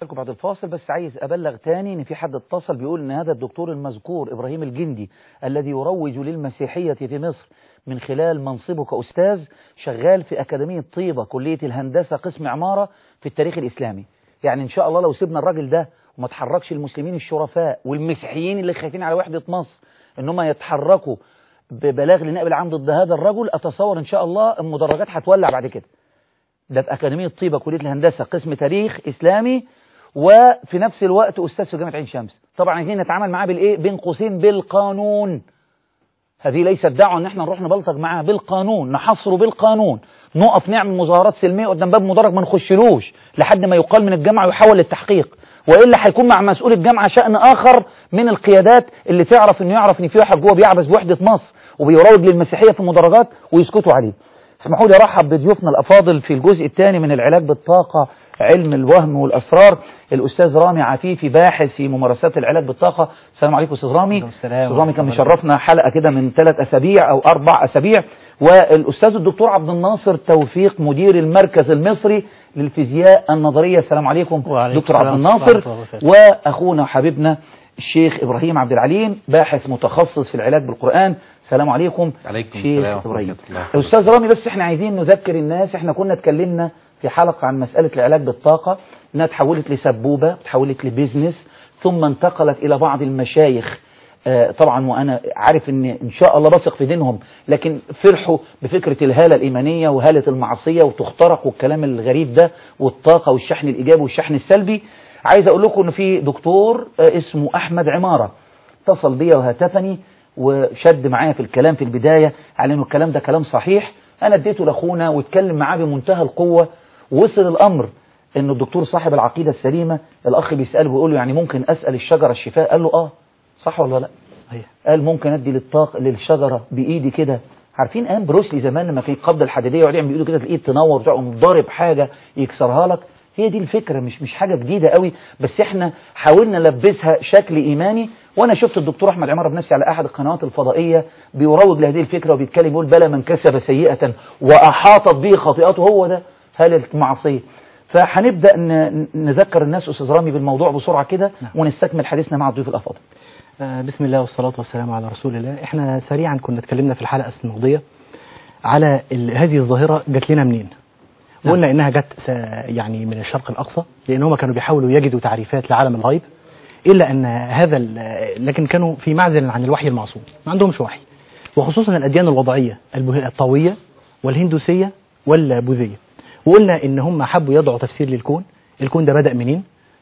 لكم بعد الفاصل بس عايز أبلغ تاني إن في حد اتصل بيقول إن هذا الدكتور المذكور إبراهيم الجندي الذي يروج للمسيحية في مصر من خلال منصبه كأستاذ شغال في أكاديمية طيبة كلية الهندسة قسم عمارة في التاريخ الإسلامي يعني إن شاء الله لو سيبنا الراجل ده وما تحركش المسلمين الشرفاء والمسيحيين اللي خايفين على وحدة مصر إن هم يتحركوا ببلاغ لنائب العام ضد هذا الرجل أتصور إن شاء الله المدرجات هتولع بعد كده ده في أكاديمية طيبة كلية الهندسة قسم تاريخ إسلامي وفي نفس الوقت أستاذ في جامعة عين شمس طبعا عايزين نتعامل معاه بالإيه بين قوسين بالقانون هذه ليست دعوة ان احنا نروح نبلطج معاه بالقانون نحصره بالقانون نقف نعمل مظاهرات سلمية قدام باب مدرج ما نخشلوش لحد ما يقال من الجامعة ويحول للتحقيق وإلا هيكون مع مسؤول الجامعة شأن آخر من القيادات اللي تعرف انه يعرف ان في واحد جوه بيعبث بوحدة مصر وبيروج للمسيحية في المدرجات ويسكتوا عليه اسمحوا لي ارحب بضيوفنا الافاضل في الجزء الثاني من العلاج بالطاقة علم الوهم والاسرار الاستاذ رامي عفيفي باحث في ممارسات العلاج بالطاقة السلام عليكم استاذ رامي استاذ رامي كان مشرفنا حلقة كده من ثلاث اسابيع او اربع اسابيع والاستاذ الدكتور عبد الناصر توفيق مدير المركز المصري للفيزياء النظرية السلام عليكم دكتور عبد الناصر واخونا وحبيبنا الشيخ إبراهيم عبد العليم باحث متخصص في العلاج بالقرآن السلام عليكم عليكم شيخ السلام إبراهيم ورحمة الله أستاذ رامي بس احنا عايزين نذكر الناس احنا كنا اتكلمنا في حلقة عن مسألة العلاج بالطاقة انها تحولت لسبوبة تحولت لبزنس ثم انتقلت إلى بعض المشايخ آه، طبعا وأنا عارف ان إن شاء الله بثق في دينهم لكن فرحوا بفكرة الهالة الإيمانية وهالة المعصية وتخترق والكلام الغريب ده والطاقة والشحن الإيجابي والشحن السلبي عايز أقول لكم إن في دكتور آه، اسمه أحمد عمارة اتصل بيا وهاتفني وشد معايا في الكلام في البداية على انه الكلام ده كلام صحيح انا اديته لاخونا واتكلم معاه بمنتهى القوة وصل الامر ان الدكتور صاحب العقيدة السليمة الاخ بيسأله ويقول له يعني ممكن اسأل الشجرة الشفاء قال له اه صح ولا لا صحيح. قال ممكن ادي للطاق للشجرة بايدي كده عارفين ايام بروسلي زمان لما كان القبضة الحديدية يقعد يعمل بايده كده في الايد تنور وتقوم ضارب حاجة يكسرها لك هي دي الفكرة مش مش حاجة جديدة قوي بس احنا حاولنا نلبسها شكل ايماني وانا شفت الدكتور احمد عمارة بنفسي على احد القنوات الفضائية بيروج لهذه الفكرة وبيتكلم يقول بلى من كسب سيئة واحاطت به خطيئته هو ده هل المعصية فهنبدأ ن- نذكر الناس أستاذ رامي بالموضوع بسرعة كده ونستكمل حديثنا مع الضيوف الأفاضل آه، بسم الله والصلاة والسلام على رسول الله احنا سريعا كنا اتكلمنا في الحلقة الماضية على ال- هذه الظاهرة جت لنا منين وقلنا انها جت س- يعني من الشرق الاقصى لان هم كانوا بيحاولوا يجدوا تعريفات لعالم الغيب الا ان هذا ال- لكن كانوا في معزل عن الوحي المعصوم ما عندهمش وحي وخصوصا الاديان الوضعيه البه- الطاويه والهندوسيه والبوذيه وقلنا ان هم حبوا يضعوا تفسير للكون الكون ده بدا منين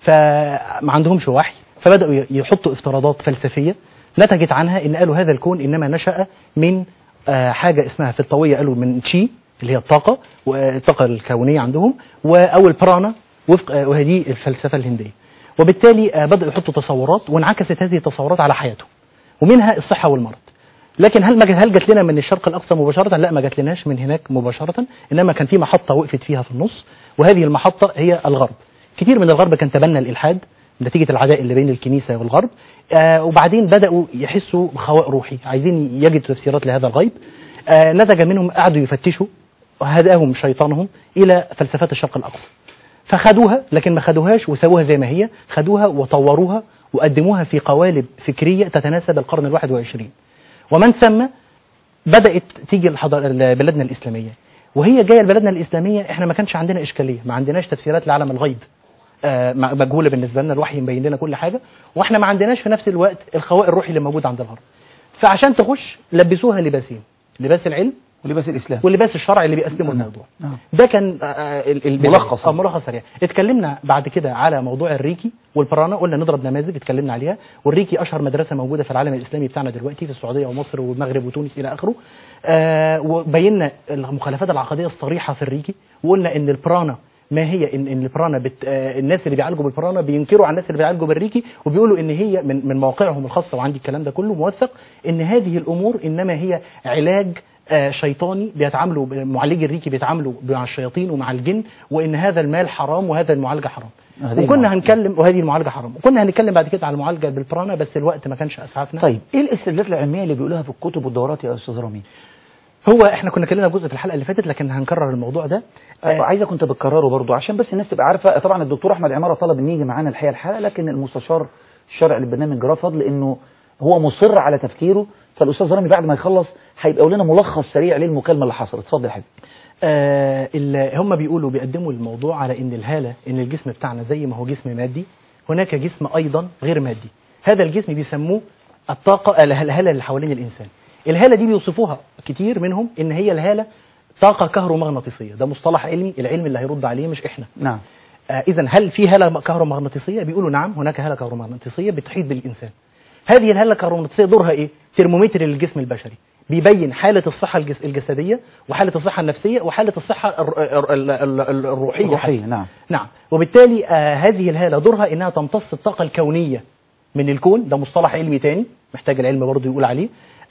فما عندهمش وحي فبداوا ي- يحطوا افتراضات فلسفيه نتجت عنها ان قالوا هذا الكون انما نشا من آه، حاجه اسمها في الطاويه قالوا من تشي اللي هي الطاقه والطاقه الكونيه عندهم و- او البرانا وفق آه، وهذه الفلسفه الهنديه وبالتالي آه، بداوا يحطوا تصورات وانعكست هذه التصورات على حياتهم ومنها الصحه والمرض لكن هل ما جت- هل جت لنا من الشرق الاقصى مباشره لا ما جت لناش من هناك مباشره انما كان في محطه وقفت فيها في النص وهذه المحطه هي الغرب كتير من الغرب كان تبنى الالحاد نتيجه العداء اللي بين الكنيسه والغرب آه وبعدين بداوا يحسوا بخواء روحي عايزين يجدوا تفسيرات لهذا الغيب آه نتج منهم قعدوا يفتشوا وهداهم شيطانهم الى فلسفات الشرق الاقصى فخدوها لكن ما خدوهاش وسووها زي ما هي خدوها وطوروها وقدموها في قوالب فكريه تتناسب القرن الواحد وعشرين ومن ثم بدأت تيجي الحضار بلادنا الإسلامية وهي جاية لبلدنا الإسلامية احنا ما كانش عندنا إشكالية ما عندناش تفسيرات لعالم الغيب آه، مع- مجهولة بالنسبة لنا الوحي مبين لنا كل حاجة واحنا ما عندناش في نفس الوقت الخواء الروحي اللي موجود عند الغرب فعشان تخش لبسوها لباسين لباس العلم ولباس الإسلام واللباس الشرعي اللي بيقسموا الموضوع نعم. ده كان آه، آه، ال- ال- ملخص. اه ملخص سريع اتكلمنا بعد كده على موضوع الريكي والبرانا قلنا نضرب نماذج اتكلمنا عليها والريكي اشهر مدرسه موجوده في العالم الاسلامي بتاعنا دلوقتي في السعوديه ومصر والمغرب وتونس الى اخره آه وبينا المخالفات العقديه الصريحه في الريكي وقلنا ان البرانا ما هي ان ان البرانا بت آه الناس اللي بيعالجوا بالبرانا بينكروا على الناس اللي بيعالجوا بالريكي وبيقولوا ان هي من من مواقعهم الخاصه وعندي الكلام ده كله موثق ان هذه الامور انما هي علاج آه، شيطاني بيتعاملوا معالجي الريكي بيتعاملوا مع الشياطين ومع الجن وان هذا المال حرام وهذا المعالجه حرام هذه وكنا المعالجة. هنتكلم وهذه المعالجه حرام وكنا هنتكلم بعد كده على المعالجه بالبرانا بس الوقت ما كانش اسعفنا طيب ايه الاستدلالات العلمية اللي بيقولوها في الكتب والدورات يا أستاذ رامي هو احنا كنا اتكلمنا جزء في الحلقه اللي فاتت لكن هنكرر الموضوع ده آه، عايزك كنت بتكرره برضو عشان بس الناس تبقى عارفه طبعا الدكتور احمد عماره طلب ان يجي معانا الحقيقه الحلقه لكن المستشار الشرعي للبرنامج جراه فضل انه هو مصر على تفكيره فالاستاذ رامي بعد ما يخلص هيبقى يقول لنا ملخص سريع للمكالمه اللي حصلت اتفضل يا حبيبي آه ال- هم بيقولوا بيقدموا الموضوع على ان الهاله ان الجسم بتاعنا زي ما هو جسم مادي هناك جسم ايضا غير مادي هذا الجسم بيسموه الطاقه اله- الهاله اللي حوالين الانسان الهاله دي بيوصفوها كتير منهم ان هي الهاله طاقه كهرومغناطيسيه ده مصطلح علمي العلم اللي هيرد عليه مش احنا نعم آه اذا هل في هاله كهرومغناطيسيه بيقولوا نعم هناك هاله كهرومغناطيسيه بتحيط بالانسان هذه الهاله الكهرومغناطيسيه دورها ايه ترمومتر للجسم البشري بيبين حالة الصحة الجس- الجسدية وحالة الصحة النفسية وحالة الصحة الر- الر- ال- ال- ال- الروحية روحيه نعم نعم وبالتالي آه هذه الهالة دورها انها تمتص الطاقة الكونية من الكون ده مصطلح علمي تاني محتاج العلم برضه يقول عليه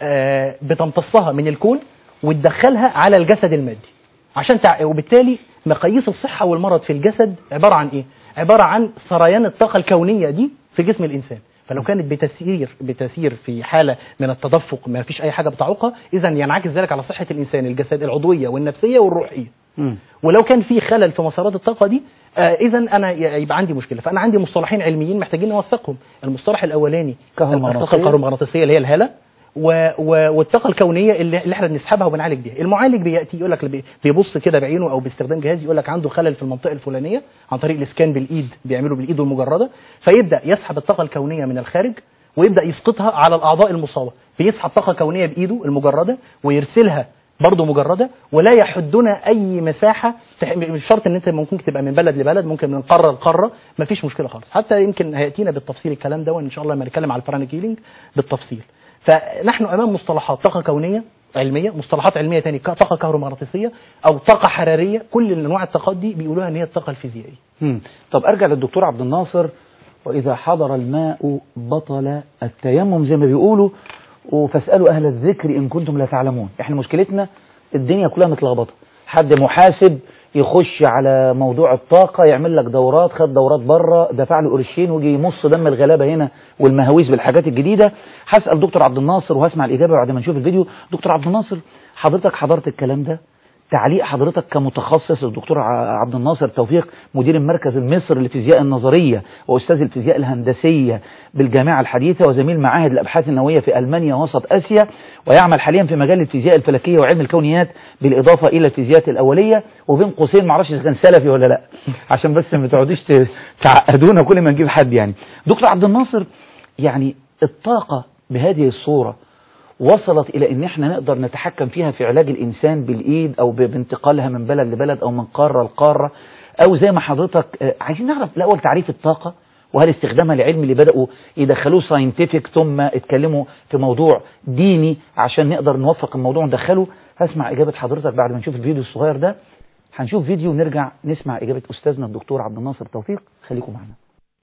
آه بتمتصها من الكون وتدخلها على الجسد المادي عشان تع... وبالتالي مقاييس الصحة والمرض في الجسد عبارة عن ايه عبارة عن سريان الطاقة الكونية دي في جسم الانسان فلو كانت بتسير بتسير في حالة من التدفق ما فيش اي حاجة بتعوقها اذا ينعكس ذلك على صحة الانسان الجسد العضوية والنفسية والروحية مم. ولو كان في خلل في مسارات الطاقه دي آه اذا انا ي- يبقى عندي مشكله فانا عندي مصطلحين علميين محتاجين نوثقهم المصطلح الاولاني كهرومغناطيسية. الطاقه الكهرومغناطيسيه اللي هي الهاله و... و... والطاقه الكونيه اللي, اللي احنا بنسحبها وبنعالج بيها المعالج بياتي يقول لك بي- بيبص كده بعينه او باستخدام جهاز يقول لك عنده خلل في المنطقه الفلانيه عن طريق الاسكان بالايد بيعمله بالايد المجرده فيبدا يسحب الطاقه الكونيه من الخارج ويبدا يسقطها على الاعضاء المصابه بيسحب طاقه كونيه بايده المجرده ويرسلها برضه مجرده ولا يحدنا اي مساحه تح- مش شرط ان انت ممكن تبقى من بلد لبلد ممكن من قاره لقاره مفيش مشكله خالص حتى يمكن هياتينا بالتفصيل الكلام ده وان شاء الله لما نتكلم على البرانيك هيلينج بالتفصيل فنحن امام مصطلحات طاقه كونيه علميه مصطلحات علميه تاني ك- طاقه كهرومغناطيسيه او طاقه حراريه كل انواع الطاقات دي بيقولوها ان هي الطاقه الفيزيائيه مم. طب ارجع للدكتور عبد الناصر واذا حضر الماء بطل التيمم زي ما بيقولوا فاسالوا اهل الذكر ان كنتم لا تعلمون احنا مشكلتنا الدنيا كلها متلخبطه حد محاسب يخش على موضوع الطاقة يعمل لك دورات خد دورات بره دفع له قرشين ويجي يمص دم الغلابة هنا والمهاويس بالحاجات الجديدة هسأل دكتور عبد الناصر وهسمع الإجابة بعد ما نشوف الفيديو دكتور عبد الناصر حضرتك حضرت الكلام ده تعليق حضرتك كمتخصص الدكتور ع- عبد الناصر توفيق مدير المركز المصري للفيزياء النظرية وأستاذ الفيزياء الهندسية بالجامعة الحديثة وزميل معاهد الأبحاث النووية في ألمانيا وسط آسيا ويعمل حاليا في مجال الفيزياء الفلكية وعلم الكونيات بالإضافة إلى الفيزياء الأولية وبين قوسين معرفش إذا كان سلفي ولا لا عشان بس ما تقعدوش ت- تعقدونا كل ما نجيب حد يعني دكتور عبد الناصر يعني الطاقة بهذه الصورة وصلت إلى إن إحنا نقدر نتحكم فيها في علاج الإنسان بالإيد أو ب- بانتقالها من بلد لبلد أو من قارة لقارة أو زي ما حضرتك آه، عايزين نعرف الأول تعريف الطاقة وهل استخدامها لعلم اللي بدأوا يدخلوه ساينتفك ثم اتكلموا في موضوع ديني عشان نقدر نوفق الموضوع وندخله هسمع إجابة حضرتك بعد ما نشوف الفيديو الصغير ده هنشوف فيديو ونرجع نسمع إجابة أستاذنا الدكتور عبد الناصر توفيق خليكم معنا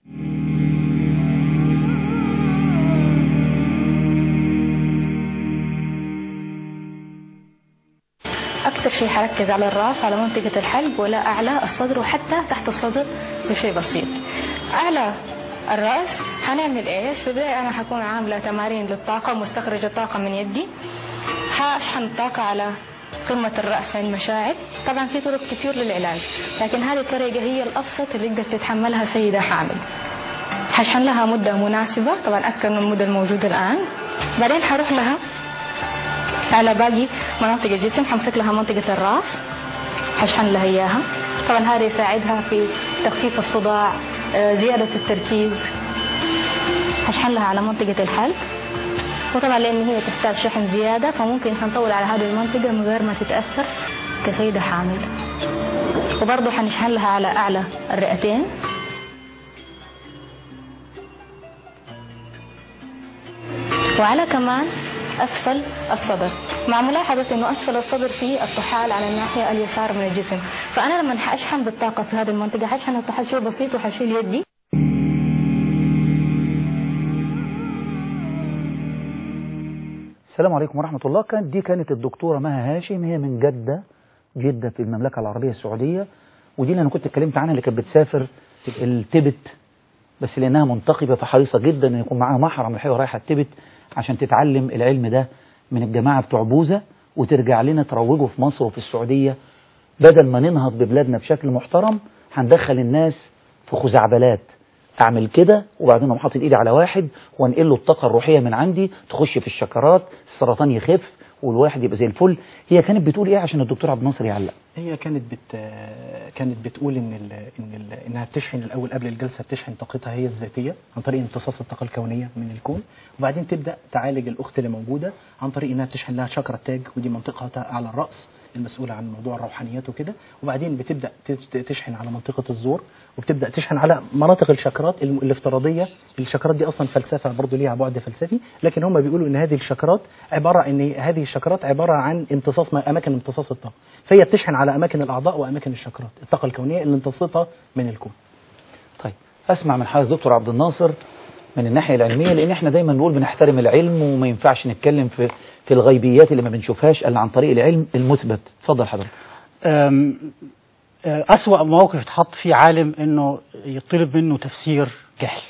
أكثر شيء حركز على الرأس على منطقة الحلق ولا أعلى الصدر وحتى تحت الصدر بشيء بسيط أعلى الرأس هنعمل إيه؟ في البداية أنا حكون عاملة تمارين للطاقة مستخرجة طاقة من يدي هشحن الطاقة على قمة الرأس عند المشاعر طبعا في طرق كثير للعلاج لكن هذه الطريقة هي الأبسط اللي تقدر تتحملها سيدة حامل هشحن لها مدة مناسبة طبعا أكثر من المدة الموجودة الآن بعدين حروح لها على باقي مناطق الجسم حمسك لها منطقة الرأس حشحن لها إياها طبعا هذا يساعدها في تخفيف الصداع آه، زيادة التركيز حشحن لها على منطقة الحلق وطبعا لأن هي تحتاج شحن زيادة فممكن حنطول على هذه المنطقة من غير ما تتأثر كسيدة حامل وبرضه حنشحن لها على أعلى الرئتين وعلى كمان أسفل الصدر مع ملاحظة أنه أسفل الصدر فيه الطحال على الناحية اليسار من الجسم فأنا لما حأشحن بالطاقة في هذه المنطقة حأشحن الطحال شيء بسيط وحشيل يدي السلام عليكم ورحمة الله كانت دي كانت الدكتورة مها هاشم هي من جدة جدة في المملكة العربية السعودية ودي اللي أنا كنت اتكلمت عنها اللي كانت بتسافر التبت بس لأنها منتقبة فحريصة جدا أن يكون معاها محرم الحقيقة رايحة التبت عشان تتعلم العلم ده من الجماعة بتوع بوذا وترجع لنا تروجه في مصر وفي السعودية بدل ما ننهض ببلادنا بشكل محترم هندخل الناس في خزعبلات اعمل كده وبعدين اقوم حاطط ايدي على واحد وانقل له الطاقه الروحيه من عندي تخش في الشكرات السرطان يخف والواحد يبقى زي الفل هي كانت بتقول ايه عشان الدكتور عبد الناصر يعلق هي كانت بت كانت بتقول ان ال... ان ال... انها بتشحن الاول قبل الجلسه بتشحن طاقتها هي الذاتيه عن طريق امتصاص الطاقه الكونيه من الكون وبعدين تبدا تعالج الاخت اللي موجوده عن طريق انها تشحن لها شكرة التاج ودي منطقه على الراس المسؤوله عن موضوع الروحانيات وكده وبعدين بتبدا تس- تشحن على منطقه الزور وبتبدا تشحن على مناطق الشكرات الم- الافتراضيه الشكرات دي اصلا فلسفه برضه ليها بعد فلسفي لكن هم بيقولوا ان هذه الشكرات عباره ان هذه الشكرات عباره عن امتصاص اماكن امتصاص الطاقه فهي بتشحن على اماكن الاعضاء واماكن الشكرات الطاقه الكونيه اللي امتصتها من الكون طيب اسمع من حضرتك دكتور عبد الناصر من الناحيه العلميه لان احنا دايما نقول بنحترم العلم وما ينفعش نتكلم في في الغيبيات اللي ما بنشوفهاش الا عن طريق العلم المثبت اتفضل حضرتك أم، آه، أسوأ موقف اتحط فيه عالم إنه يطلب منه تفسير جهل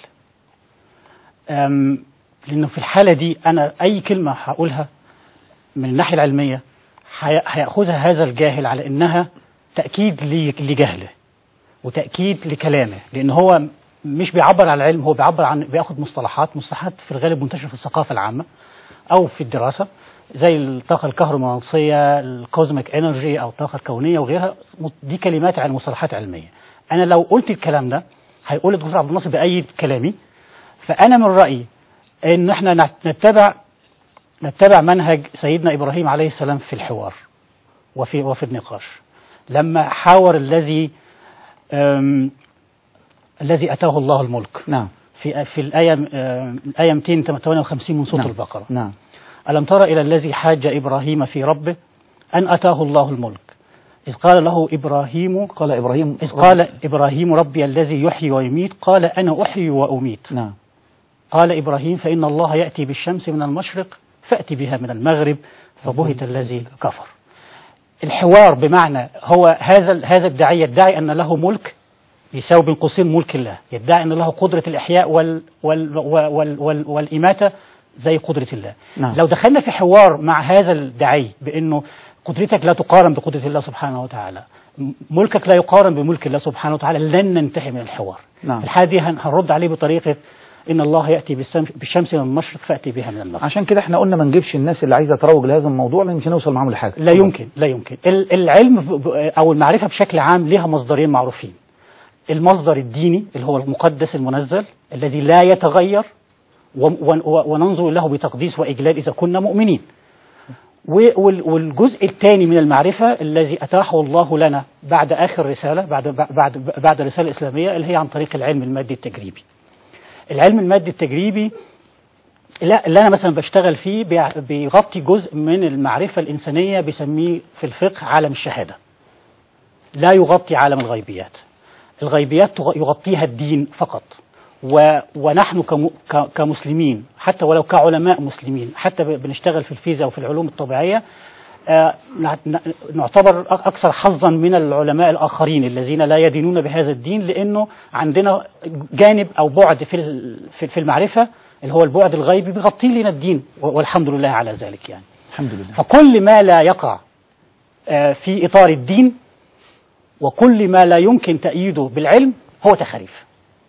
أم، لأنه في الحالة دي أنا أي كلمة هقولها من الناحية العلمية هي- هيأخذها هذا الجاهل على إنها تأكيد ل- لجهله وتأكيد لكلامه لأن هو مش بيعبر عن العلم هو بيعبر عن بياخد مصطلحات مصطلحات في الغالب منتشرة في الثقافة العامة أو في الدراسة زي الطاقة الكهرومغناطيسية الكوزميك انرجي أو الطاقة الكونية وغيرها دي كلمات عن مصطلحات علمية أنا لو قلت الكلام ده هيقول الدكتور عبد الناصر بأيد كلامي فأنا من رأيي إن إحنا نت- نتبع نتبع منهج سيدنا إبراهيم عليه السلام في الحوار وفي وفي النقاش لما حاور الذي أم، الذي أتاه الله الملك نعم في في الآية أم، الآية 258 من سورة نعم. البقرة نعم ألم تر إلى الذي حاج إبراهيم في ربه أن أتاه الله الملك إذ قال له إبراهيم قال ابراهيم إذ قال إبراهيم ربي الذي يحيي ويميت قال أنا أحيي وأميت نعم قال إبراهيم فإن الله يأتي بالشمس من المشرق فأتي بها من المغرب فبهت الذي كفر الحوار بمعنى هو هذا هذا الداعية يدعي أن له ملك يساوي بين قوسين ملك الله يدعي أن له قدرة الإحياء وال وال وال وال والإماتة زي قدرة الله نعم. لو دخلنا في حوار مع هذا الداعي بأنه قدرتك لا تقارن بقدرة الله سبحانه وتعالى م- ملكك لا يقارن بملك الله سبحانه وتعالى لن ننتهي من الحوار نعم. في الحالة دي هن- هنرد عليه بطريقة إن الله يأتي بالسم- بالشمس من المشرق فأتي بها من المغرب عشان كده احنا قلنا ما نجيبش الناس اللي عايزه تروج لهذا الموضوع لان مش هنوصل معاهم لحاجه لا يمكن لا يمكن ال- العلم ب- ب- أو المعرفة بشكل عام لها مصدرين معروفين المصدر الديني اللي هو المقدس المنزل الذي لا يتغير و- و- و- وننظر له بتقديس وإجلال إذا كنا مؤمنين و- وال- والجزء الثاني من المعرفة الذي أتاحه الله لنا بعد آخر رسالة بعد بعد بعد الرسالة الإسلامية اللي هي عن طريق العلم المادي التجريبي. العلم المادي التجريبي لا اللي أنا مثلا بشتغل فيه بيع- بيغطي جزء من المعرفة الإنسانية بيسميه في الفقه عالم الشهادة. لا يغطي عالم الغيبيات. الغيبيات تغ- يغطيها الدين فقط. و... ونحن كم... ك... كمسلمين حتى ولو كعلماء مسلمين حتى ب... بنشتغل في الفيزياء وفي العلوم الطبيعية آه، نع- ن- نعتبر أك- أكثر حظا من العلماء الآخرين الذين لا يدينون بهذا الدين لأنه عندنا جانب أو بعد في ال- في في المعرفة اللي هو البعد الغيبي بيغطي لنا الدين و- والحمد لله على ذلك يعني الحمد لله فكل ما لا يقع آه، في إطار الدين وكل ما لا يمكن تأييده بالعلم هو تخاريف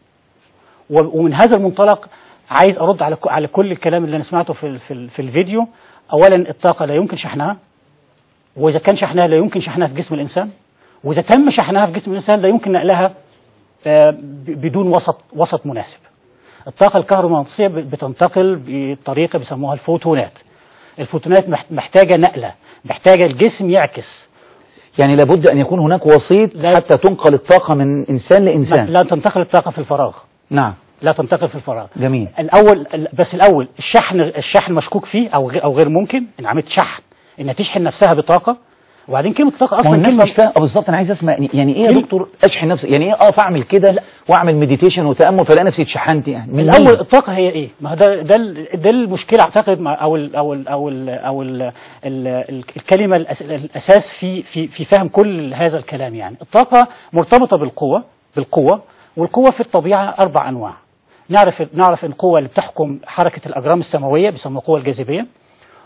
و- ومن هذا المنطلق عايز أرد على ك- على كل الكلام اللي أنا سمعته في ال- في ال- في الفيديو أولا الطاقة لا يمكن شحنها وإذا كان شحنها لا يمكن شحنها في جسم الإنسان وإذا تم شحنها في جسم الإنسان لا يمكن نقلها آه، ب- بدون وسط وسط مناسب الطاقة الكهرومغناطيسية ب- بتنتقل بطريقة بيسموها الفوتونات الفوتونات مح- محتاجة نقلة محتاجة الجسم يعكس يعني لابد ان يكون هناك وسيط لا- حتى تنقل الطاقه من انسان لانسان لا تنتقل الطاقة في الفراغ نعم لا تنتقل في الفراغ جميل الاول بس الاول الشحن الشحن مشكوك فيه او غير او غير ممكن ان عمليه شحن انها تشحن نفسها بطاقه وبعدين كلمه طاقه ما هو اصلا الناس كلمه مش فاهم آه بالظبط انا عايز اسمع يعني- يعني ايه يا كلمة- دكتور اشحن نفسي يعني ايه اقف اعمل كده واعمل ميديتيشن وتامل فلاقي نفسي اتشحنت يعني من الاول مين؟ الطاقه هي ايه ما هو ده ده ال- ده المشكله اعتقد مع او ال او ال او ال او ال ال الكلمه الأس- الاساس في في في فهم كل هذا الكلام يعني الطاقه مرتبطه بالقوه بالقوه والقوه في الطبيعه اربع انواع نعرف نعرف القوه اللي بتحكم حركه الاجرام السماويه بيسموها القوه الجاذبيه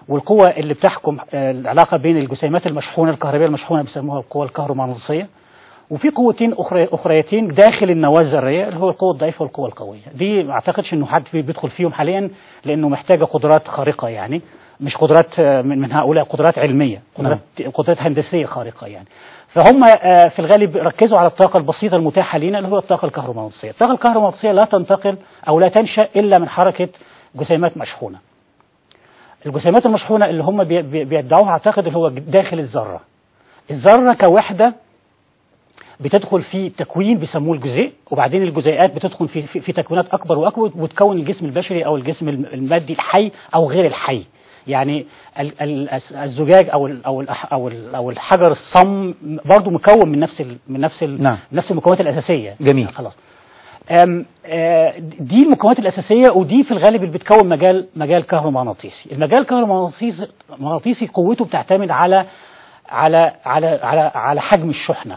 والقوة اللي بتحكم آه، العلاقة بين الجسيمات المشحونة الكهربائية المشحونة بيسموها القوة الكهرومغناطيسية وفي قوتين أخرى أخريتين داخل النواة الذرية اللي هو القوة الضعيفة والقوة القوية دي ما أعتقدش إنه حد في- بيدخل فيهم حاليا لأنه محتاجة قدرات خارقة يعني مش قدرات آه، من من هؤلاء قدرات علمية قدرات قدرات هندسية خارقة يعني فهم آه، في الغالب ركزوا على الطاقة البسيطة المتاحة لنا اللي هو الطاقة الكهرومغناطيسية الطاقة الكهرومغناطيسية لا تنتقل أو لا تنشأ إلا من حركة جسيمات مشحونة الجسيمات المشحونة اللي هم بي- بي- بيدعوها أعتقد اللي هو داخل الذرة الذرة كوحدة بتدخل في تكوين بيسموه الجزيء وبعدين الجزيئات بتدخل في, في, في تكوينات اكبر واكبر وتكون الجسم البشري او الجسم الم- المادي الحي او غير الحي يعني ال- ال- الس- الزجاج او ال او ال او ال او الحجر الصم برضه مكون من نفس ال من نفس ال نعم. نفس المكونات الاساسيه جميل. خلاص أم، آه، دي المكونات الأساسية ودي في الغالب اللي بتكون مجال مجال كهرومغناطيسي المجال الكهرومغناطيسي مغناطيسي قوته بتعتمد على على على على على حجم الشحنة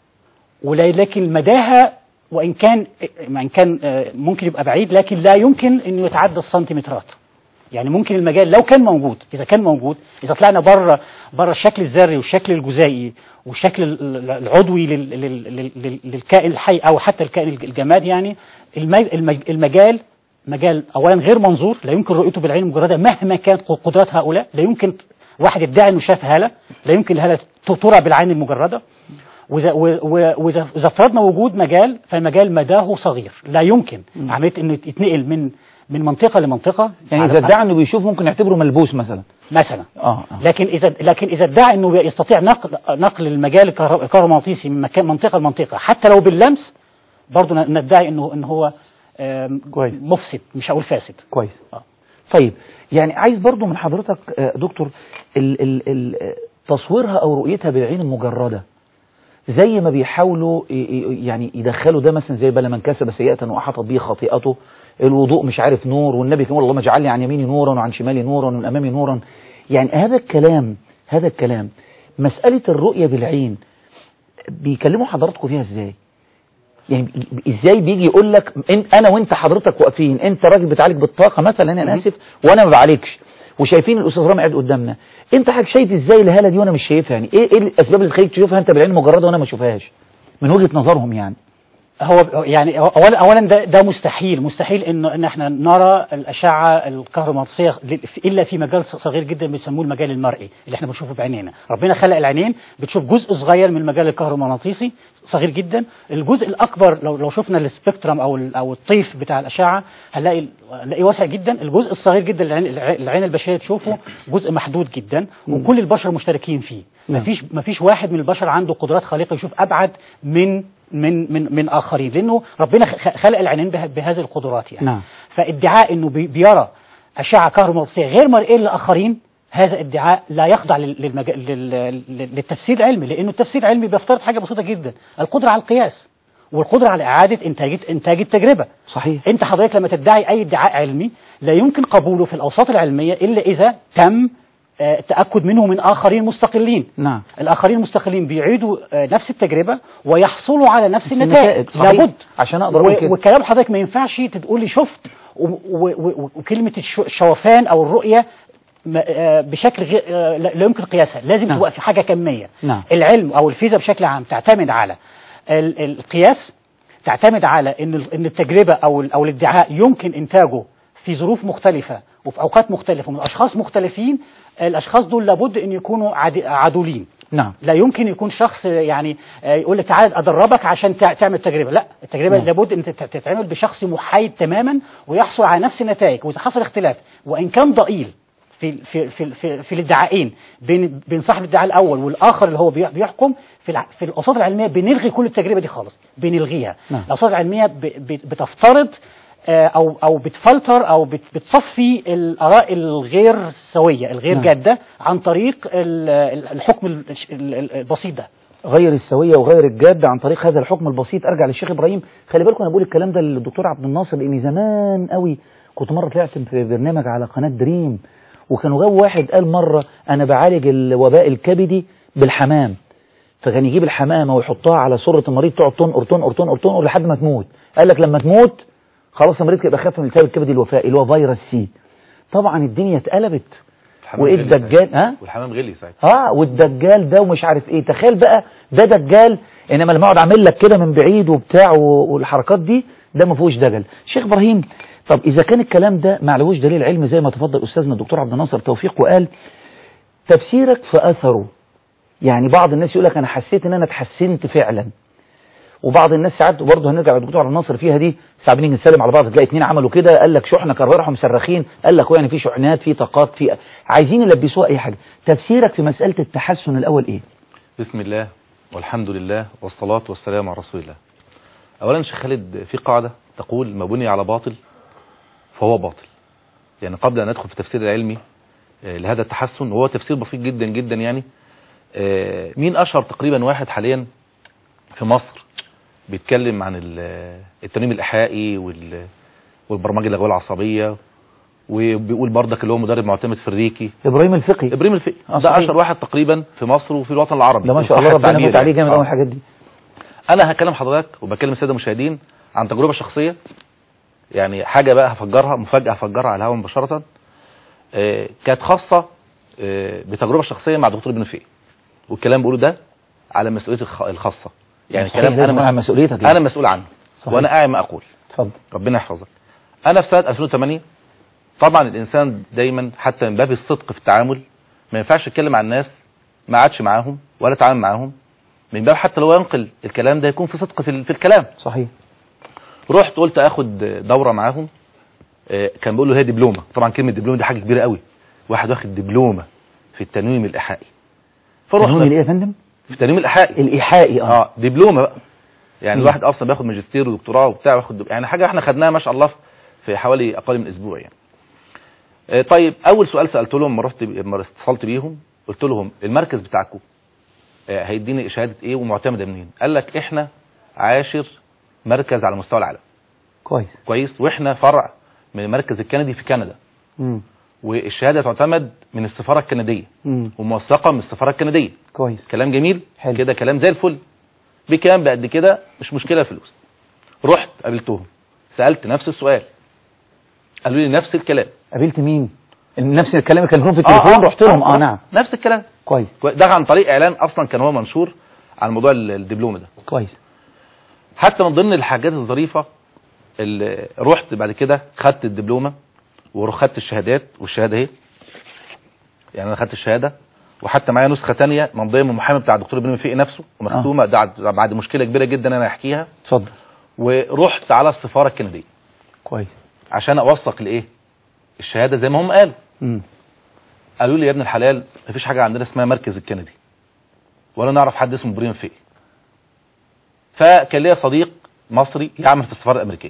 ولكن مداها وإن كان وإن كان آه، ممكن يبقى بعيد لكن لا يمكن إنه يتعدى السنتيمترات يعني ممكن المجال لو كان موجود اذا كان موجود اذا طلعنا بره بره الشكل الذري والشكل الجزيئي والشكل ال- ال- العضوي لل- لل- لل- لل- للكائن الحي او حتى الكائن الجماد يعني المج- المج- المجال مجال اولا غير منظور لا يمكن رؤيته بالعين المجرده مهما كانت قدرات هؤلاء لا يمكن واحد يدعي انه شاف هاله لا يمكن الهاله ت- ترى بالعين المجرده وإذا و- و- وإذا إذا افترضنا وجود مجال فالمجال مداه صغير لا يمكن عمليه انه يتنقل من من منطقه لمنطقه يعني على- اذا ادعى انه بيشوف ممكن نعتبره ملبوس مثلا مثلا اه آه. لكن اذا لكن اذا ادعى انه يستطيع نقل نقل المجال الكهر- الكهرومغناطيسي من مكان منطقه لمنطقه حتى لو باللمس برضه ن- ندعي انه ان هو آم، كويس. مفسد مش هقول فاسد كويس آه. طيب يعني عايز برضو من حضرتك آه، دكتور ال ال ال آه، تصويرها او رؤيتها بالعين المجرده زي ما بيحاولوا ي- ي- يعني يدخلوا ده مثلا زي بل من كسب سيئة وأحاطت به خطيئته الوضوء مش عارف نور والنبي كان يقول اللهم اجعلني عن يميني نورا وعن شمالي نورا ومن أمامي نورا يعني هذا الكلام هذا الكلام مسألة الرؤية بالعين بيكلموا حضراتكم فيها ازاي يعني ازاي بيجي يقول لك إن- انا وانت حضرتك واقفين انت راجل بتعالج بالطاقه مثلا انا اسف وانا ما بعالجش وشايفين الاستاذ رامي قاعد قدامنا انت حضرتك شايف ازاي الهاله دي وانا مش شايفها يعني ايه ايه الاسباب اللي تخليك تشوفها انت بالعين المجرده وانا ما اشوفهاش من وجهه نظرهم يعني هو يعني اولا اولا ده ده مستحيل مستحيل انه ان احنا نرى الاشعه الكهرومغناطيسيه الا في مجال صغير جدا بيسموه المجال المرئي اللي احنا بنشوفه بعينينا ربنا خلق العينين بتشوف جزء صغير من المجال الكهرومغناطيسي صغير جدا الجزء الاكبر لو لو شفنا السبيكترم او ال- او الطيف بتاع الاشعه هنلاقي هنلاقيه واسع جدا الجزء الصغير جدا اللي العين- الع- العين البشريه تشوفه جزء محدود جدا وكل البشر مشتركين فيه نعم. مفيش مفيش واحد من البشر عنده قدرات خارقه يشوف ابعد من من من من اخرين لانه ربنا خ- خلق العينين به- بهذه القدرات يعني نعم. فادعاء انه بي- بيرى اشعه كهرومغناطيسيه غير مرئيه للاخرين هذا ادعاء لا يخضع لل- للمج... لل... لل- للتفسير العلمي لانه التفسير العلمي بيفترض حاجه بسيطه جدا القدره على القياس والقدره على اعاده انتاج انتاج التجربه صحيح انت حضرتك لما تدعي اي ادعاء علمي لا يمكن قبوله في الاوساط العلميه الا اذا تم آه، التاكد منه من اخرين مستقلين نعم الاخرين المستقلين بيعيدوا آه، نفس التجربه ويحصلوا على نفس نفس النتائج النتائج، صحيح. لابد عشان أقدر أقول و- كده. وكلام حضرتك ما ينفعش تقول لي شفت و- و- و- وكلمه الش- الشوفان او الرؤيه ما- آه، بشكل غير آه، لا لا يمكن قياسها لازم نعم. تبقى في حاجه كميه نعم. العلم او الفيزياء بشكل عام تعتمد على ال- القياس تعتمد على ان ال- ان التجربه او ال- او الادعاء يمكن انتاجه في ظروف مختلفه وفي اوقات مختلفه ومن اشخاص مختلفين الاشخاص دول لابد ان يكونوا عاد- عدولين نعم لا يمكن يكون شخص يعني آه، يقول لك تعال ادربك عشان تع- تعمل تجربه لا التجربه نعم. لابد ان تت- تتعمل بشخص محايد تماما ويحصل على نفس النتائج واذا حصل اختلاف وان كان ضئيل في في في في, في الادعائين بين بين صاحب الادعاء الاول والاخر اللي هو بي- بيحكم في الع- في الاوساط العلميه بنلغي كل التجربه دي خالص بنلغيها نعم. الاوساط العلميه ب- ب- بتفترض آه، او او بتفلتر او بت- بتصفي الاراء الغير سويه الغير نعم. جاده عن طريق ال- ال- الحكم ال- ال- ال- البسيط ده غير السوية وغير الجادة عن طريق هذا الحكم البسيط ارجع للشيخ ابراهيم خلي بالكم انا بقول الكلام ده للدكتور عبد الناصر لاني زمان قوي كنت مرة طلعت في برنامج على قناة دريم وكانوا جاب واحد قال مرة انا بعالج الوباء الكبدي بالحمام فكان يجيب الحمامة ويحطها على سرة المريض تقعد تنقر تنقر تنقر تنقر لحد ما تموت قال لك لما تموت خلاص المريض يبقى خف من التهاب الكبدي الوفائي اللي هو فيروس سي طبعا الدنيا اتقلبت وايه غلي الدجال ها والحمام غلي ساعتها اه والدجال ده ومش عارف ايه تخيل بقى ده دجال انما لما اقعد اعمل لك كده من بعيد وبتاع و- والحركات دي ده ما فيهوش دجل شيخ ابراهيم طب اذا كان الكلام ده ما عليهوش دليل علمي زي ما تفضل استاذنا الدكتور عبد الناصر توفيق وقال تفسيرك في اثره يعني بعض الناس يقول لك انا حسيت ان انا اتحسنت فعلا وبعض الناس ساعات وبرضه هنرجع للدكتور عبد الناصر فيها دي ساعات بنيجي نسلم على بعض تلاقي اتنين عملوا كده قال لك شحنه كان رايحوا مصرخين قال لك هو يعني في شحنات في طاقات في عايزين يلبسوها اي حاجه تفسيرك في مساله التحسن الاول ايه بسم الله والحمد لله والصلاة والسلام على رسول الله أولا شيخ خالد في قاعدة تقول ما بني على باطل فهو باطل يعني قبل أن ندخل في التفسير العلمي آه، لهذا التحسن وهو تفسير بسيط جدا جدا يعني آه، مين أشهر تقريبا واحد حاليا في مصر بيتكلم عن ال- التنويم الإيحائي وال- والبرمجة اللغوية العصبية وبيقول برضك اللي هو مدرب معتمد في الريكي ابراهيم الفقي ابراهيم الفقي آه، ده صحيح. اشهر واحد تقريبا في مصر وفي الوطن العربي ده ما شاء الله وصحة ربنا التعبير يموت عليه جامد يعني. قوي آه. الحاجات دي انا هكلم حضرتك وبكلم الساده المشاهدين عن تجربه شخصيه يعني حاجه بقى هفجرها مفاجاه هفجرها على الهواء مباشره آه، كانت خاصه آه، بتجربه شخصيه مع دكتور ابن فقي والكلام بقوله ده على مسؤوليتي الخ- الخاصه يعني صحيح، كلام انا لازم على مس- مسؤوليتك انا يعني. مسؤول عنه صحيح. وانا قاعد ما اقول اتفضل ربنا يحفظك انا في سنه 2008 طبعا الانسان دايما حتى من باب الصدق في التعامل ما ينفعش يتكلم عن الناس ما عادش معاهم ولا تعامل معاهم من باب حتى لو ينقل الكلام ده يكون في صدق في, ال- في الكلام صحيح رحت قلت اخد دوره معاهم آه، كان بيقول له هي دبلومه طبعا كلمه دبلومه دي حاجه كبيره قوي واحد واخد دبلومه في التنويم الايحائي تنويم فرحنا الايه يا فندم في التنويم الايحائي الايحائي اه اه دبلومه بقى يعني مم. الواحد اصلا بياخد ماجستير ودكتوراه وبتاع وياخد دب- يعني حاجه احنا خدناها ما شاء الله في حوالي اقل من اسبوع يعني آه، طيب اول سؤال سالته لهم لما رحت لما اتصلت بيهم قلت لهم المركز بتاعكم آه، هيديني شهاده ايه ومعتمده منين قال لك احنا عاشر مركز على مستوى العالم كويس كويس واحنا فرع من المركز الكندي في كندا امم والشهاده تعتمد من السفاره الكنديه امم وموثقه من السفاره الكنديه كويس كلام جميل حلو. كده كلام زي الفل بكام بقد كده مش مشكله فلوس رحت قابلتهم سالت نفس السؤال قالوا لي نفس الكلام قابلت مين نفس الكلام اللي كان لهم في التليفون رحت لهم اه نعم نفس الكلام كويس كوي- ده عن طريق اعلان اصلا كان هو منشور عن موضوع ال- الدبلوم ده كويس حتى من ضمن الحاجات الظريفه اللي رحت بعد كده خدت الدبلومه وخدت الشهادات والشهاده اهي يعني انا خدت الشهاده وحتى معايا نسخه تانية ممضيه من المحامي بتاع الدكتور ابراهيم فقي نفسه ومختومه ده بعد- بعد مشكله كبيره جدا انا احكيها اتفضل ورحت على السفاره الكنديه كويس عشان اوثق الايه الشهاده زي ما هم قالوا امم قالوا لي يا ابن الحلال مفيش حاجه عندنا اسمها مركز الكندي ولا نعرف حد اسمه ابراهيم فقي فكان ليا صديق مصري يعمل في السفاره الامريكيه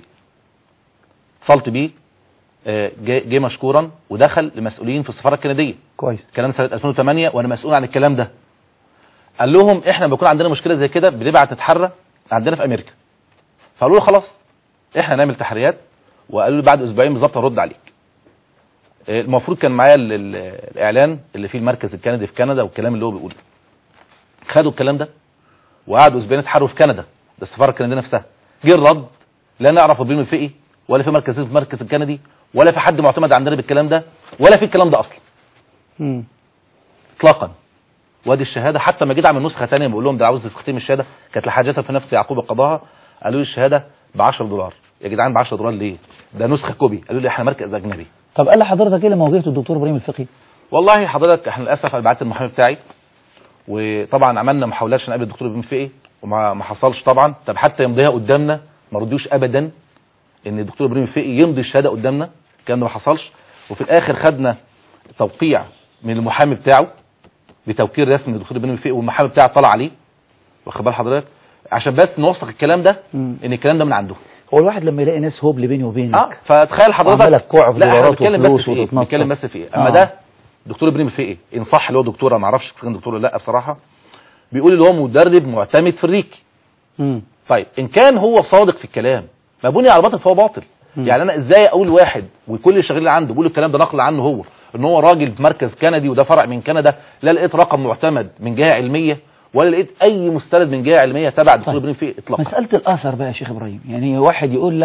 اتصلت بيه آه، جه جه مشكورا ودخل لمسؤولين في السفاره الكنديه كويس الكلام سنه 2008 وانا مسؤول عن الكلام ده قال لهم احنا لما بيكون عندنا مشكله زي كده بنبعت نتحرى عندنا في امريكا فقالوا له خلاص احنا نعمل تحريات وقالوا لي بعد اسبوعين بالظبط هرد عليك آه، المفروض كان معايا ال- ال- الاعلان اللي فيه المركز الكندي في كندا والكلام اللي هو بيقوله خدوا الكلام ده وقعدوا اسبوعين يتحروا في كندا ده السفاره الكنديه نفسها جه الرد لا نعرف ابراهيم الفقي ولا في مركز في المركز الكندي ولا في حد معتمد عندنا بالكلام ده ولا في الكلام ده اصلا امم اطلاقا وادي الشهاده حتى ما جيت اعمل نسخه ثانيه بقول لهم ده عاوز نسختين من الشهاده كانت لحاجتها في نفس يعقوب قضاها قالوا لي الشهاده ب 10 دولار يا جدعان ب 10 دولار ليه ده نسخه كوبي قالوا لي احنا مركز اجنبي طب قال لحضرتك ايه لما واجهت الدكتور ابراهيم الفقي والله حضرتك احنا للاسف انا بعت المحامي بتاعي وطبعا عملنا محاولات عشان نقابل الدكتور ابراهيم فقي وما ما حصلش طبعا طب حتى يمضيها قدامنا ما رضيوش ابدا ان الدكتور ابراهيم فقي يمضي الشهاده قدامنا الكلام ده ما حصلش وفي الاخر خدنا توقيع من المحامي بتاعه بتوكيل رسمي للدكتور ابراهيم فقي والمحامي بتاعه طلع عليه واخد بال حضرتك عشان بس نوثق الكلام ده مم. ان الكلام ده من عنده هو الواحد لما يلاقي ناس هوبل بيني وبينك اه فتخيل حضرتك وعمالة كوع في لا احنا دولارات بنتكلم بس وفلوس في ايه وتتنطط. بنتكلم بس في ايه اما آه. ده دكتور ابراهيم في ايه ان صح اللي هو دكتور ما اعرفش كان دكتور ولا لا بصراحه بيقول اللي هو مدرب معتمد في الريكي امم طيب ان كان هو صادق في الكلام ما بني على باطل فهو باطل مم. يعني انا ازاي اقول واحد وكل اللي شغالين عنده بيقول الكلام ده نقل عنه هو ان هو راجل في مركز كندي وده فرع من كندا لا لقيت رقم معتمد من جهه علميه ولا لقيت اي مستند من جهه علميه تبع الدكتور طيب. ابراهيم فيه اطلاقا مسألة الأثر بقى يا شيخ إبراهيم يعني واحد يقول لك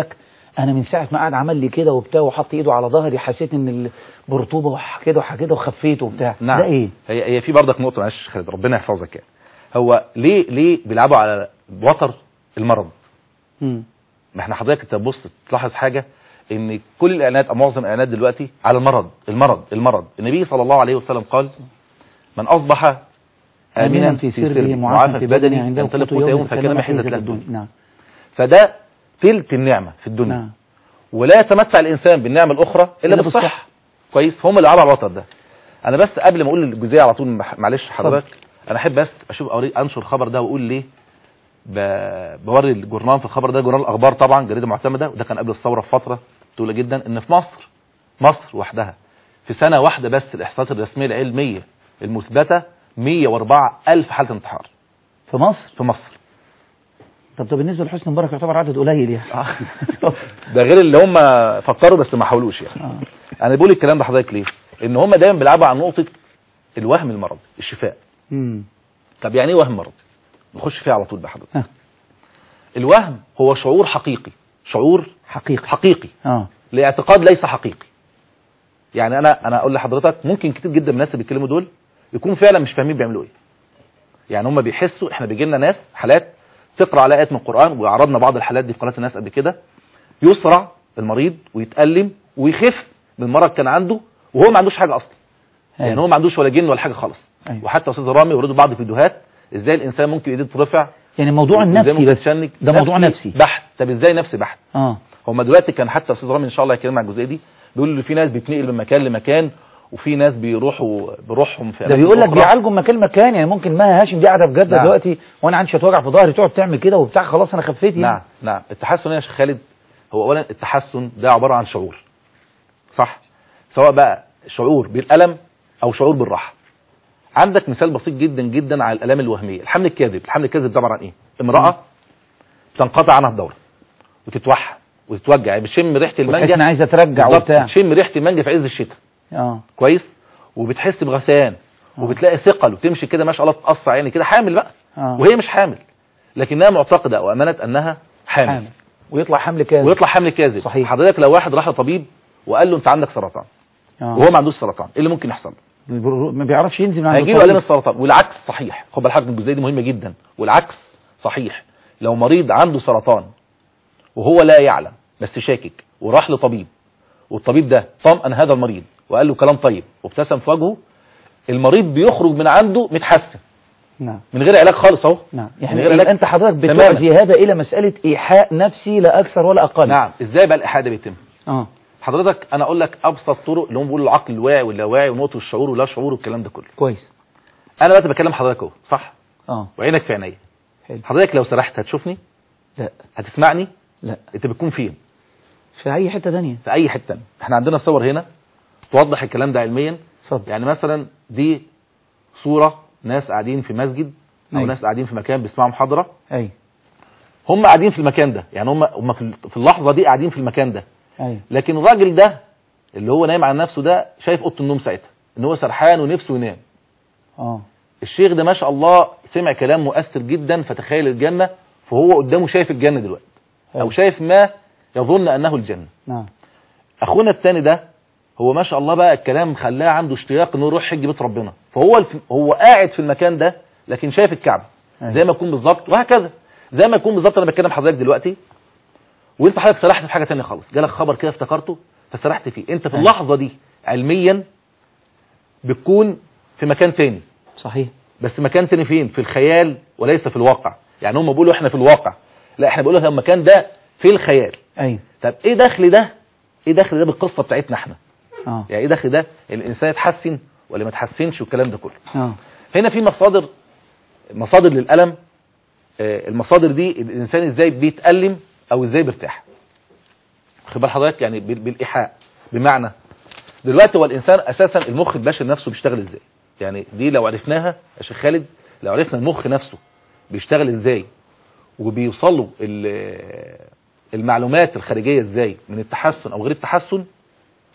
انا من ساعه ما قعد عمل لي كده وبتاع وحط ايده على ظهري حسيت ان ال- برطوبه وح- كده وح- كده وخفيت وبتاع نعم ده ايه هي هي في برضك نقطه معلش خالد ربنا يحفظك يعني هو ليه ليه بيلعبوا على وتر المرض مم. ما احنا حضرتك انت تبص تلاحظ حاجه ان كل الاعلانات او معظم الاعلانات دلوقتي على المرض المرض المرض النبي صلى الله عليه وسلم قال من اصبح امنا في سره معافى في بدنه عنده ينطلق قوت قوت يوم يوم فكان محيزه حيزة له الدنيا نعم فده تلت النعمه في الدنيا نعم ولا يتمتع الانسان بالنعمه الاخرى الا إلا بالصحه بالصحة. كويس هم اللي لعبوا على الوتر ده انا بس قبل ما اقول الجزئيه على طول مح- معلش حضرتك انا احب بس اشوف أوري انشر الخبر ده واقول ليه ب- بوري الجورنال في الخبر ده جورنال الاخبار طبعا جريده معتمده وده كان قبل الثوره بفتره طويله جدا ان في مصر مصر وحدها في سنه واحده بس الاحصاءات الرسميه العلميه المثبته 104 الف حاله انتحار في مصر في مصر طب طب بالنسبه لحسني مبارك يعتبر عدد قليل يعني ده غير اللي هم فكروا بس ما حاولوش يعني آه. انا بقول الكلام ده لحضرتك ليه ان هم دايما بيلعبوا على نقطه الوهم المرضي الشفاء مم. طب يعني ايه وهم مرضي نخش فيها على طول بقى حضرتك ها. الوهم هو شعور حقيقي شعور حقيقي حقيقي اه لاعتقاد ليس حقيقي يعني انا انا اقول لحضرتك ممكن كتير جدا من الناس اللي بيتكلموا دول يكونوا فعلا مش فاهمين بيعملوا ايه يعني هم بيحسوا احنا بيجي لنا ناس حالات تقرا على ايات من القران وعرضنا بعض الحالات دي في قناه الناس قبل كده يسرع المريض ويتالم ويخف من مرض كان عنده وهو ما عندوش حاجه اصلا يعني هو ما عندوش ولا جن ولا حاجه خالص أيوة. وحتى استاذ رامي وردوا بعض الفيديوهات ازاي الانسان ممكن ايديه ترفع يعني الموضوع وإزاي النفسي ممكن بس تشنج. ده موضوع نفسي بحت طب ازاي نفسي بحت اه هما دلوقتي كان حتى استاذ رامي ان شاء الله هيكلمنا على الجزئيه دي بيقول ان في ناس بتنقل من مكان لمكان وفي ناس بيروحوا بروحهم في ده أماكن بيقول لك أخرى. بيعالجوا مكان مكان يعني ممكن ما هاشم دي قاعده في جده نعم. دلوقتي وانا عندي شويه وجع في ظهري تقعد تعمل كده وبتاع خلاص انا خفيت يعني نعم نعم التحسن يا شيخ خالد هو اولا التحسن ده عباره عن شعور صح سواء بقى شعور بالالم او شعور بالراحه عندك مثال بسيط جدا جدا على الالام الوهميه الحمل الكاذب الحمل الكاذب ده عباره عن ايه امراه تنقطع عنها الدوره وتتوحى وتتوجع يعني بتشم ريحه وتحس ان المانجا عايزه ترجع بالظبط، وبتاع بتشم ريحه المانجا في عز الشتاء اه كويس وبتحس بغثيان وبتلاقي ثقل وتمشي كده ما شاء الله تقص عيني كده حامل بقى اه وهي مش حامل لكنها معتقده او امنت انها حامل, حامل ويطلع حمل كاذب ويطلع حمل كاذب صحيح. حضرتك لو واحد راح لطبيب وقال له انت عندك سرطان آه. وهو ما عندوش سرطان ايه اللي ممكن يحصل له ما بيعرفش ينزل من عند هيجي له الام الطبيب. السرطان والعكس صحيح خد بالك الجزئيه دي مهمه جدا والعكس صحيح لو مريض عنده سرطان وهو لا يعلم بس شاكك وراح لطبيب والطبيب ده طمأن هذا المريض وقال له كلام طيب وابتسم في وجهه المريض بيخرج من عنده متحسن نعم من غير علاج خالص اهو نعم من يعني غير يبقى علاج انت حضرتك تماماً. بتعزي هذا الى مساله ايحاء نفسي لا اكثر ولا اقل نعم ازاي بقى الاحاده بيتم اه حضرتك انا اقول لك ابسط طرق اللي هم بيقولوا العقل الواعي واللاواعي ونقطه الشعور ولا شعور والكلام ده كله كويس انا دلوقتي بكلم حضرتك اهو صح اه وعينك في عينيا حلو حضرتك لو سرحت هتشوفني لا هتسمعني لا انت بتكون فين في اي حته ثانيه في اي حته احنا عندنا صور هنا توضح الكلام ده علميا اتفضل يعني مثلا دي صوره ناس قاعدين في مسجد او أيوة. ناس قاعدين في مكان بيسمعوا محاضره اي هم قاعدين في المكان ده يعني هم هم في في اللحظه دي قاعدين في المكان ده اي لكن الراجل ده اللي هو نايم على نفسه ده شايف اوضه النوم ساعتها ان هو سرحان ونفسه ينام اه الشيخ ده ما شاء الله سمع كلام مؤثر جدا فتخيل الجنه فهو قدامه شايف الجنه دلوقتي او حلو. شايف ما يظن انه الجنه نعم اخونا الثاني ده هو ما شاء الله بقى الكلام خلاه عنده اشتياق انه يروح حج بيت ربنا فهو الف... هو قاعد في المكان ده لكن شايف الكعبه أيوة. زي ما يكون بالظبط وهكذا زي ما يكون بالظبط انا بتكلم حضرتك دلوقتي وانت حضرتك سرحت في حاجه ثانيه خالص جالك خبر كده افتكرته فسرحت فيه انت في أيوة. اللحظه دي علميا بتكون في مكان تاني صحيح بس مكان تاني فين في الخيال وليس في الواقع يعني هم بيقولوا احنا في الواقع لا احنا بنقول المكان ده في الخيال اي طب ايه دخل ده ايه دخل ده بالقصه بتاعتنا احنا اه يعني ايه دخل ده الانسان يتحسن ولا ما يتحسنش والكلام ده كله اه هنا في مصادر مصادر للالم آه، المصادر دي الانسان ازاي بيتالم او ازاي بيرتاح خد بال حضرتك يعني بال- بالايحاء بمعنى دلوقتي هو الانسان اساسا المخ البشري نفسه بيشتغل ازاي يعني دي لو عرفناها يا شيخ خالد لو عرفنا المخ نفسه بيشتغل ازاي وبيوصلوا ال- المعلومات الخارجيه ازاي من التحسن او غير التحسن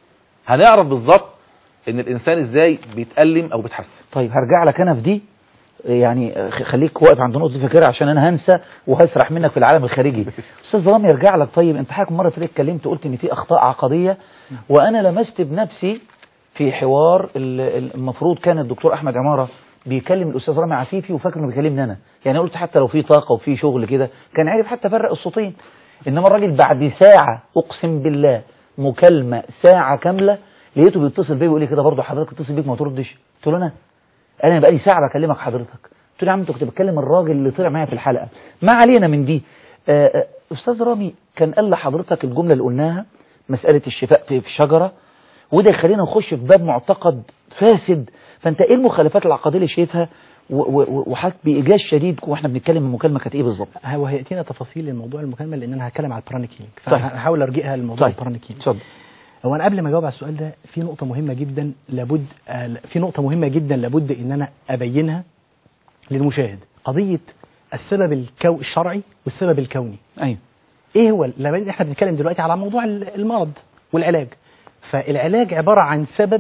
هنعرف بالظبط ان الانسان ازاي بيتالم او بيتحسن طيب هرجع لك انا في دي يعني خ- خليك واقف عند نقطة الفكرة عشان أنا هنسى وهسرح منك في العالم الخارجي أستاذ رامي يرجع لك طيب أنت حضرتك مرة فاتت اتكلمت قلت إن في أخطاء عقدية وأنا لمست بنفسي في حوار ال- ال- المفروض كان الدكتور أحمد عمارة بيكلم الأستاذ رامي عفيفي وفاكر إنه بيكلمني أنا يعني قلت حتى لو في طاقة وفي شغل كده كان عارف حتى فرق الصوتين إنما الراجل بعد ساعة أقسم بالله مكالمة ساعة كاملة لقيته بيتصل بيا بيقول لي كده برضه حضرتك اتصل بيك ما تردش قلت له أنا انا بقالي ساعه بكلمك حضرتك قلت له يا عم انت كنت بتكلم الراجل اللي طلع معايا في الحلقه ما علينا من دي آه، آه، استاذ رامي كان قال لحضرتك الجمله اللي قلناها مساله الشفاء في في شجره وده يخلينا نخش في باب معتقد فاسد فانت ايه المخالفات العقديه اللي شايفها و- و- وحضرتك بايجاز شديد واحنا بنتكلم المكالمه كانت ايه بالظبط هو هيأتينا تفاصيل الموضوع المكمل لان انا هتكلم على البرانيك هيلينج طيب. فهحاول ارجئها لموضوع طيب. البرانيك هيلينج اتفضل هو انا قبل ما اجاوب على السؤال ده في نقطه مهمه جدا لابد آه، في نقطه مهمه جدا لابد ان انا ابينها للمشاهد قضيه السبب الكو الشرعي والسبب الكوني ايوه ايه هو لما احنا بنتكلم دلوقتي على موضوع ال- المرض والعلاج فالعلاج عباره عن سبب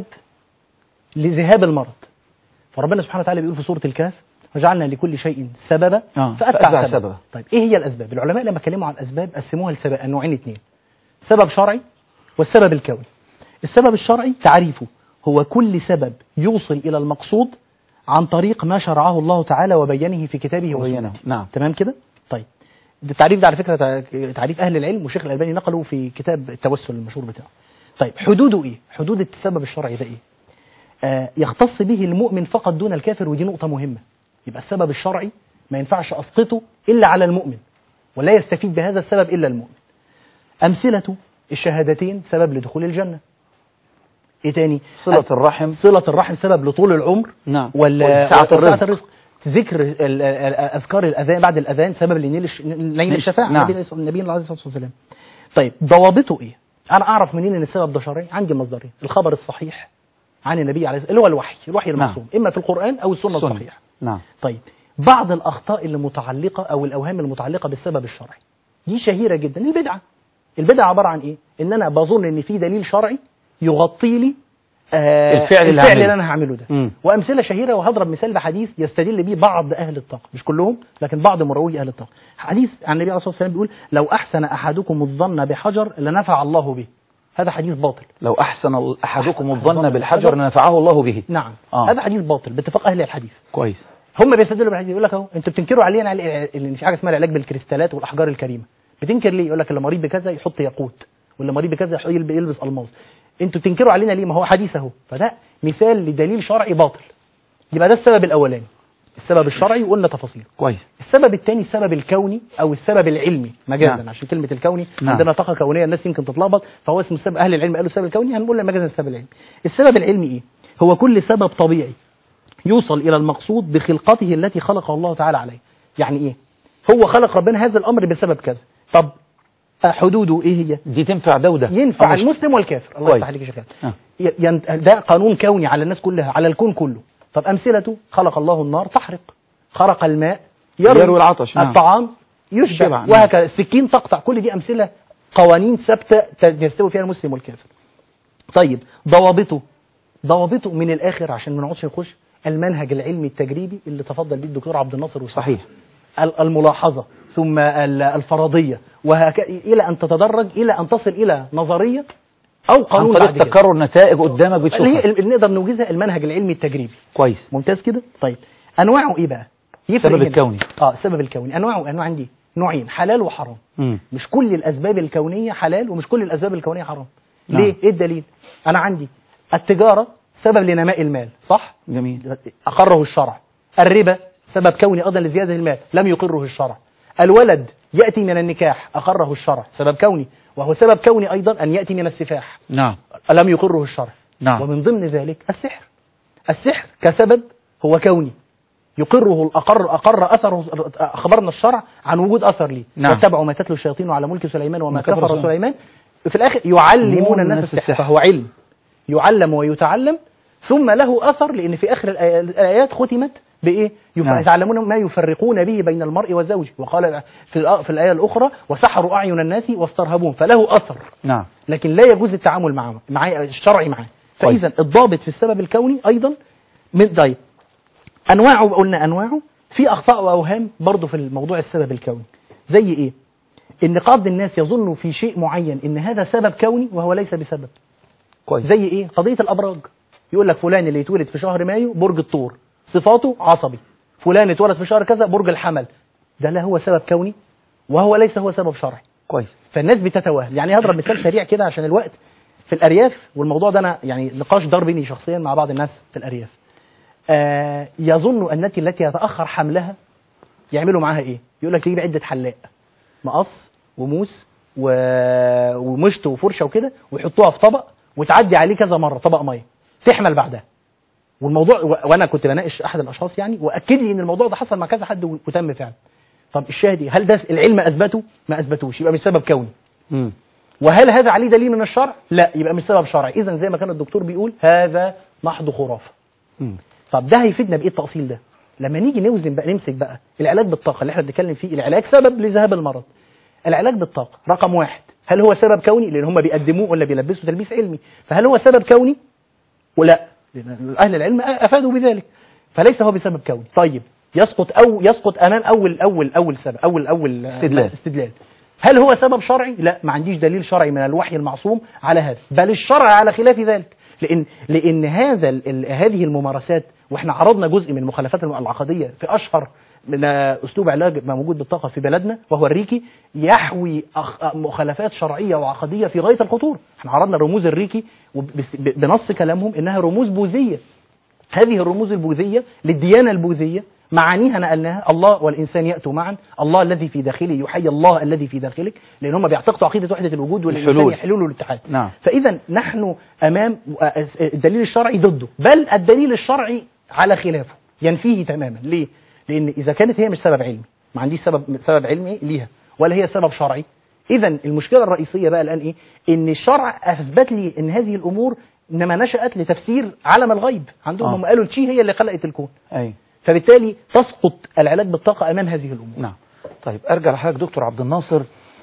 لذهاب المرض فربنا سبحانه وتعالى بيقول في سوره الكهف وجعلنا لكل شيء سببا آه، فاتبع فأتبع سببا سببا. طيب ايه هي الاسباب العلماء لما اتكلموا عن الاسباب قسموها لسبب نوعين اثنين سبب شرعي والسبب الكوني السبب الشرعي تعريفه هو كل سبب يوصل الى المقصود عن طريق ما شرعه الله تعالى وبينه في كتابه وبينه، وسنته نعم. تمام كده طيب ده التعريف ده على فكره تع- تعريف اهل العلم والشيخ الالباني نقله في كتاب التوسل المشهور بتاعه طيب حدوده ايه حدود السبب الشرعي ده ايه آه يختص به المؤمن فقط دون الكافر ودي نقطه مهمه يبقى السبب الشرعي ما ينفعش اسقطه الا على المؤمن ولا يستفيد بهذا السبب الا المؤمن امثله الشهادتين سبب لدخول الجنه ايه تاني صله الرحم صله الرحم سبب لطول العمر نعم ولا سعة وسعة الرزق. الرزق ذكر ال- ال- ال- اذكار الاذان بعد الاذان سبب لنيل الش- نيل الشفاعه نعم. النبي النبي عليه الصلاه والسلام طيب ضوابطه ايه انا اعرف منين ان السبب ده شرعي عندي مصدرين الخبر الصحيح عن النبي عليه الصلاه اللي هو الوحي الوحي نعم. المعصوم اما في القران او السنه السنة. الصحيحه نعم طيب بعض الاخطاء اللي متعلقه او الاوهام المتعلقه بالسبب الشرعي دي شهيره جدا البدعه البدعه عباره عن ايه ان انا بظن ان في دليل شرعي يغطي لي آه الفعل اللي الفعل هعمله. اللي انا هعمله ده مم. وامثله شهيره وهضرب مثال بحديث يستدل به بعض اهل الطاقه مش كلهم لكن بعض مروي اهل الطاقه حديث عن النبي عليه الصلاه والسلام بيقول لو احسن احدكم الظن بحجر لنفع الله به هذا حديث باطل لو احسن احدكم أحسن الظن الظن بالحجر بالحجر. نفعه الله به نعم آه. هذا حديث باطل باتفاق اهل الحديث كويس هم بيستدلوا بالحديث يقول لك اهو انتوا بتنكروا علينا على ان في حاجه اسمها العلاج بالكريستالات والاحجار الكريمه بتنكر ليه يقول لك اللي مريض بكذا يحط ياقوت واللي مريض بكذا يح- يلب- يلبس الماظ انتوا بتنكروا علينا ليه ما هو حديث اهو فده مثال لدليل شرعي باطل يبقى ده السبب الاولاني السبب الشرعي وقلنا تفاصيله كويس السبب الثاني السبب الكوني او السبب العلمي مجازا نعم. عشان كلمه الكوني نعم. عندنا طاقه كونيه الناس يمكن تتلخبط فهو اسمه السبب اهل العلم قالوا السبب الكوني هنقول مجازا السبب العلمي السبب العلمي ايه هو كل سبب طبيعي يوصل الى المقصود بخلقته التي خلقه الله تعالى عليه يعني ايه هو خلق ربنا هذا الامر بسبب كذا طب آه، حدوده ايه هي دي تنفع ده وده ينفع آه، مش- المسلم والكافر الله كويس. يفتح عليك يا شيخ آه. ي- ين- ده قانون كوني على الناس كلها على الكون كله طب امثلته خلق الله النار تحرق خرق الماء يروي, يروي العطش، نعم. الطعام يشبع يشبع، نعم. وهكذا السكين تقطع كل دي امثله قوانين ثابته ت- يستوي فيها المسلم والكافر طيب ضوابطه ضوابطه من الاخر عشان ما نقعدش نخش المنهج العلمي التجريبي اللي تفضل بيه الدكتور عبد الناصر وسام. صحيح ال- الملاحظة ثم ال- الفرضية وهك... إلى أن تتدرج إلى أن تصل إلى نظرية أو عن قانون طريق بعد كده. تكرر نتائج قدامك اللي بتشوفها هي اللي نقدر نوجزها المنهج العلمي التجريبي كويس ممتاز كده طيب أنواعه إيه بقى يفرق السبب هنا. الكوني. اه السبب الكوني أنواعه أنواع عندي نوعين حلال وحرام مم. مش كل الأسباب الكونية حلال ومش كل الأسباب الكونية حرام نعم. ليه إيه الدليل أنا عندي التجارة سبب لنماء المال صح جميل أقره الشرع الربا سبب كوني أيضا لزيادة المال لم يقره الشرع الولد يأتي من النكاح أقره الشرع سبب كوني وهو سبب كوني أيضا أن يأتي من السفاح نعم لم يقره الشرع نعم. ومن ضمن ذلك السحر السحر كسبب هو كوني يقره أقر أقر أثره أخبرنا الشرع عن وجود أثر ليه نعم. واتبعوا ما تتلو الشياطين على ملك سليمان وما ما كفر كفر سليمان. سليمان في الآخر يعلمون الناس الناس السحر السحر. فهو علم يعلم ويتعلم ثم له أثر لأن في آخر الآي- الآيات ختمت بإيه؟ يف- نعم. يتعلمون ما يفرقون به بين المرء وزوجه وقال في الآ- في الآية الأخرى وسحروا أعين الناس واسترهبون فله أثر نعم لكن لا يجوز التعامل معه مع الشرعي معاه طيب. فاذا الضابط في السبب الكوني ايضا من طيب انواعه قلنا انواعه في اخطاء واوهام برضه في الموضوع السبب الكوني زي ايه ان بعض الناس يظنوا في شيء معين ان هذا سبب كوني وهو ليس بسبب كويس زي ايه قضيه الابراج يقول لك فلان اللي يتولد في شهر مايو برج الثور صفاته عصبي فلان اتولد في شهر كذا برج الحمل ده لا هو سبب كوني وهو ليس هو سبب شرعي كويس فالناس بتتوهم يعني هضرب مثال سريع كده عشان الوقت في الارياف والموضوع ده انا يعني نقاش دار بيني شخصيا مع بعض الناس في الارياف آه يظن التي التي يتاخر حملها يعملوا معاها ايه يقول لك يجيب عده حلاق مقص وموس و... ومشط وفرشه وكده ويحطوها في طبق وتعدي عليه كذا مره طبق ميه تحمل بعدها والموضوع و... وانا كنت بناقش احد الاشخاص يعني واكد لي ان الموضوع ده حصل مع كذا حد و- وتم فعلا طب الشاهد إيه؟ هل ده العلم اثبته ما اثبتوش يبقى مش سبب كوني مم. وهل هذا عليه دليل من الشرع لا يبقى مش سبب شرعي اذا زي ما كان الدكتور بيقول هذا محض خرافه مم. طب ده هيفيدنا بايه التاصيل ده لما نيجي نوزن بقى نمسك بقى العلاج بالطاقه اللي احنا بنتكلم فيه العلاج سبب لذهاب المرض العلاج بالطاقه رقم واحد هل هو سبب كوني لان هم بيقدموه ولا بيلبسوا تلبيس علمي فهل هو سبب كوني ولا لأن اهل العلم افادوا بذلك فليس هو بسبب كوني طيب يسقط او يسقط امام اول اول اول سبب اول اول استدلال. استدلال هل هو سبب شرعي لا ما عنديش دليل شرعي من الوحي المعصوم على هذا بل الشرع على خلاف ذلك لان لان هذا ال- ال- هذه الممارسات واحنا عرضنا جزء من المخالفات العقديه في اشهر من اسلوب علاج ما موجود بالطاقه في بلدنا وهو الريكي يحوي أخ- مخالفات شرعيه وعقديه في غايه الخطوره احنا عرضنا رموز الريكي وبس- ب- بنص كلامهم انها رموز بوذيه هذه الرموز البوذية للديانة البوذية معانيها نقلناها الله والإنسان يأتوا معا الله الذي في داخله يحيي الله الذي في داخلك لأن هم بيعتقدوا عقيدة وحدة الوجود والإنسان الحلول. يحلول الاتحاد نعم. فإذا نحن أمام الدليل الشرعي ضده بل الدليل الشرعي على خلافه ينفيه تماما ليه؟ لأن إذا كانت هي مش سبب علمي ما عنديش سبب سبب علمي ليها ولا هي سبب شرعي إذا المشكلة الرئيسية بقى الآن إيه؟ إن الشرع أثبت لي إن هذه الأمور إنما نشأت لتفسير عالم الغيب عندهم آه. هم قالوا الشي هي اللي خلقت الكون أي فبالتالي تسقط العلاج بالطاقة أمام هذه الأمور نعم طيب ارجع لحضرتك دكتور عبد الناصر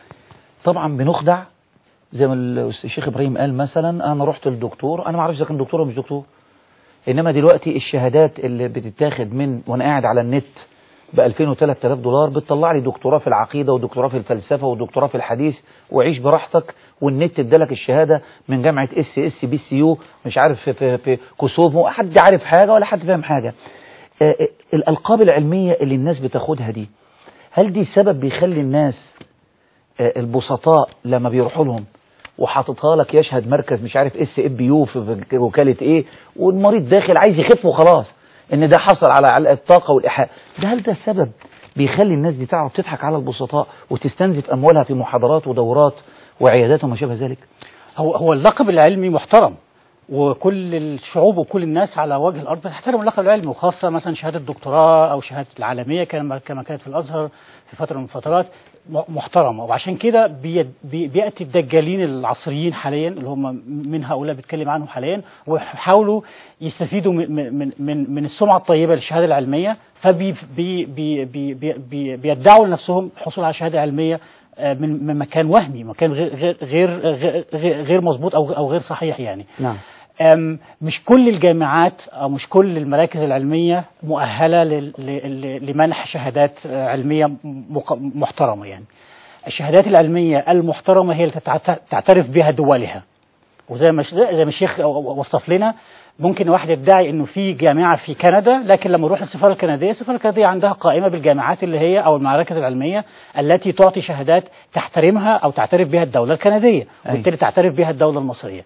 طبعا بنخدع زي ما الأستاذ الشيخ ابراهيم قال مثلا انا رحت للدكتور انا ما اعرفش اذا كان دكتور ولا مش دكتور انما دلوقتي الشهادات اللي بتتاخد من وانا قاعد على النت ب 2000 و 3000 دولار بتطلع لي دكتوراه في العقيده ودكتوراه في الفلسفه ودكتوراه في الحديث وعيش براحتك والنت ادالك الشهاده من جامعه اس اس بي سي يو مش عارف في, في, في كوسوفو حد عارف حاجه ولا حد فاهم حاجه آه، آه، الالقاب العلميه اللي الناس بتاخدها دي هل دي سبب بيخلي الناس آه، البسطاء لما بيروحوا لهم وحاططها لك يشهد مركز مش عارف اس اب يو في في وكاله ايه والمريض داخل عايز يخف وخلاص ان ده حصل على على الطاقه والايحاء ده هل ده سبب بيخلي الناس دي تعرف تضحك على البسطاء وتستنزف اموالها في محاضرات ودورات وعيادات وما شابه ذلك هو هو اللقب العلمي محترم وكل الشعوب وكل الناس على وجه الارض بتحترم اللقب العلمي وخاصه مثلا شهاده دكتوراه او شهاده العالميه كما كما كانت في الازهر في فتره من الفترات م- محترمه وعشان كده بي بي بياتي الدجالين العصريين حاليا اللي هم من هؤلاء بيتكلم عنهم حاليا ويحاولوا يستفيدوا من من من, من السمعه الطيبه للشهاده العلميه فبي بي بي بي بي بي بيدعوا لنفسهم الحصول على شهاده علميه آه، من من مكان وهمي مكان غير غير غير غير, غير مظبوط او او غير صحيح يعني نعم أم، مش كل الجامعات او مش كل المراكز العلميه مؤهله لل- ل- ل- لمنح شهادات آه، علميه مق- محترمه يعني الشهادات العلميه المحترمه هي اللي تتع- تعترف بها دولها وزي ما زي ما الشيخ وصف لنا ممكن واحد يدعي انه في جامعه في كندا لكن لما يروح للسفاره الكنديه السفاره الكنديه عندها قائمه بالجامعات اللي هي او المراكز العلميه التي تعطي شهادات تحترمها او تعترف بها الدوله الكنديه وبالتالي تعترف بها الدوله المصريه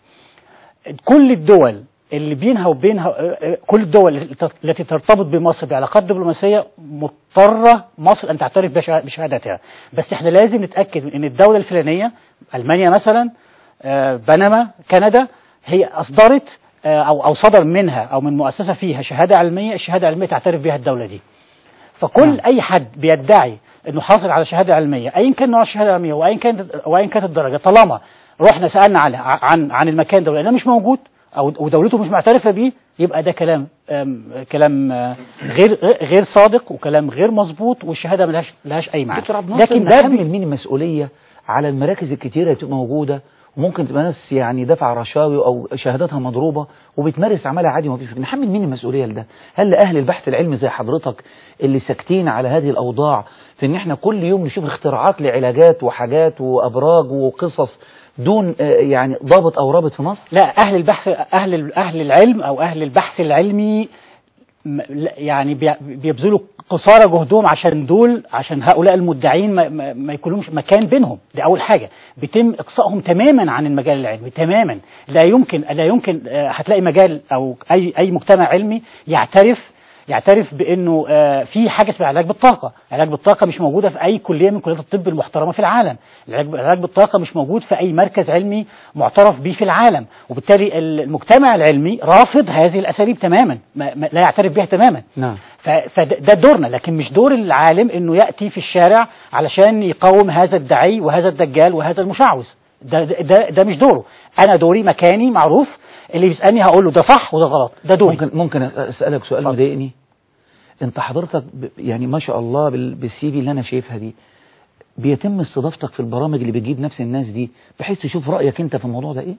كل الدول اللي بينها وبينها كل الدول التي ترتبط بمصر بعلاقات دبلوماسيه مضطره مصر ان تعترف بشها- بشهادتها بس احنا لازم نتاكد من ان الدوله الفلانيه المانيا مثلا آه، بنما كندا هي اصدرت آه، او او صدر منها او من مؤسسه فيها شهاده علميه الشهاده العلميه تعترف بها الدوله دي فكل نعم. اي حد بيدعي انه حاصل على شهاده علميه ايا كان نوع الشهاده العلميه وايا كانت وايا كانت الدرجه طالما رحنا سالنا على عن عن المكان ده لانه مش موجود او ودولته مش معترفه بيه يبقى ده كلام آم، كلام آه، غير غير صادق وكلام غير مظبوط والشهاده ملهاش لهاش اي معنى دكتور عبد الناصر لكن لكن ده بي- نحمل مين المسؤوليه على المراكز الكتيره اللي بتبقى موجوده ممكن تبقى ناس يعني دفع رشاوي او شهاداتها مضروبه وبتمارس عملها عادي وما فيش نحمل مين المسؤوليه لده؟ هل لاهل البحث العلمي زي حضرتك اللي ساكتين على هذه الاوضاع في ان احنا كل يوم نشوف اختراعات لعلاجات وحاجات وابراج وقصص دون آه، يعني ضابط او رابط في مصر؟ لا اهل البحث اهل اهل العلم او اهل البحث العلمي م- لا- يعني بي- بيبذلوا قصارى جهدهم عشان دول عشان هؤلاء المدعين ما, ما, ما يكونلهمش مكان بينهم دي اول حاجه بيتم اقصائهم تماما عن المجال العلمي تماما لا يمكن لا يمكن آه، هتلاقي مجال او اي اي مجتمع علمي يعترف يعترف بانه آه، في حاجه اسمها علاج بالطاقه، علاج بالطاقه مش موجوده في اي كليه من كليات الطب المحترمه في العالم، العلاج العلاج بالطاقه مش موجود في اي مركز علمي معترف به في العالم، وبالتالي المجتمع العلمي رافض هذه الاساليب تماما، ما ما لا يعترف بها تماما. نعم ف- فده ده دورنا لكن مش دور العالم انه ياتي في الشارع علشان يقاوم هذا الدعي وهذا الدجال وهذا المشعوذ ده ده ده, ده مش دوره انا دوري مكاني معروف اللي بيسالني هقول له ده صح وده غلط ده دوري ممكن ممكن اسالك سؤال اتفضل. مضايقني انت حضرتك ب- يعني ما شاء الله بال- بالسي في اللي انا شايفها دي بيتم استضافتك في البرامج اللي بتجيب نفس الناس دي بحيث تشوف رايك انت في الموضوع ده ايه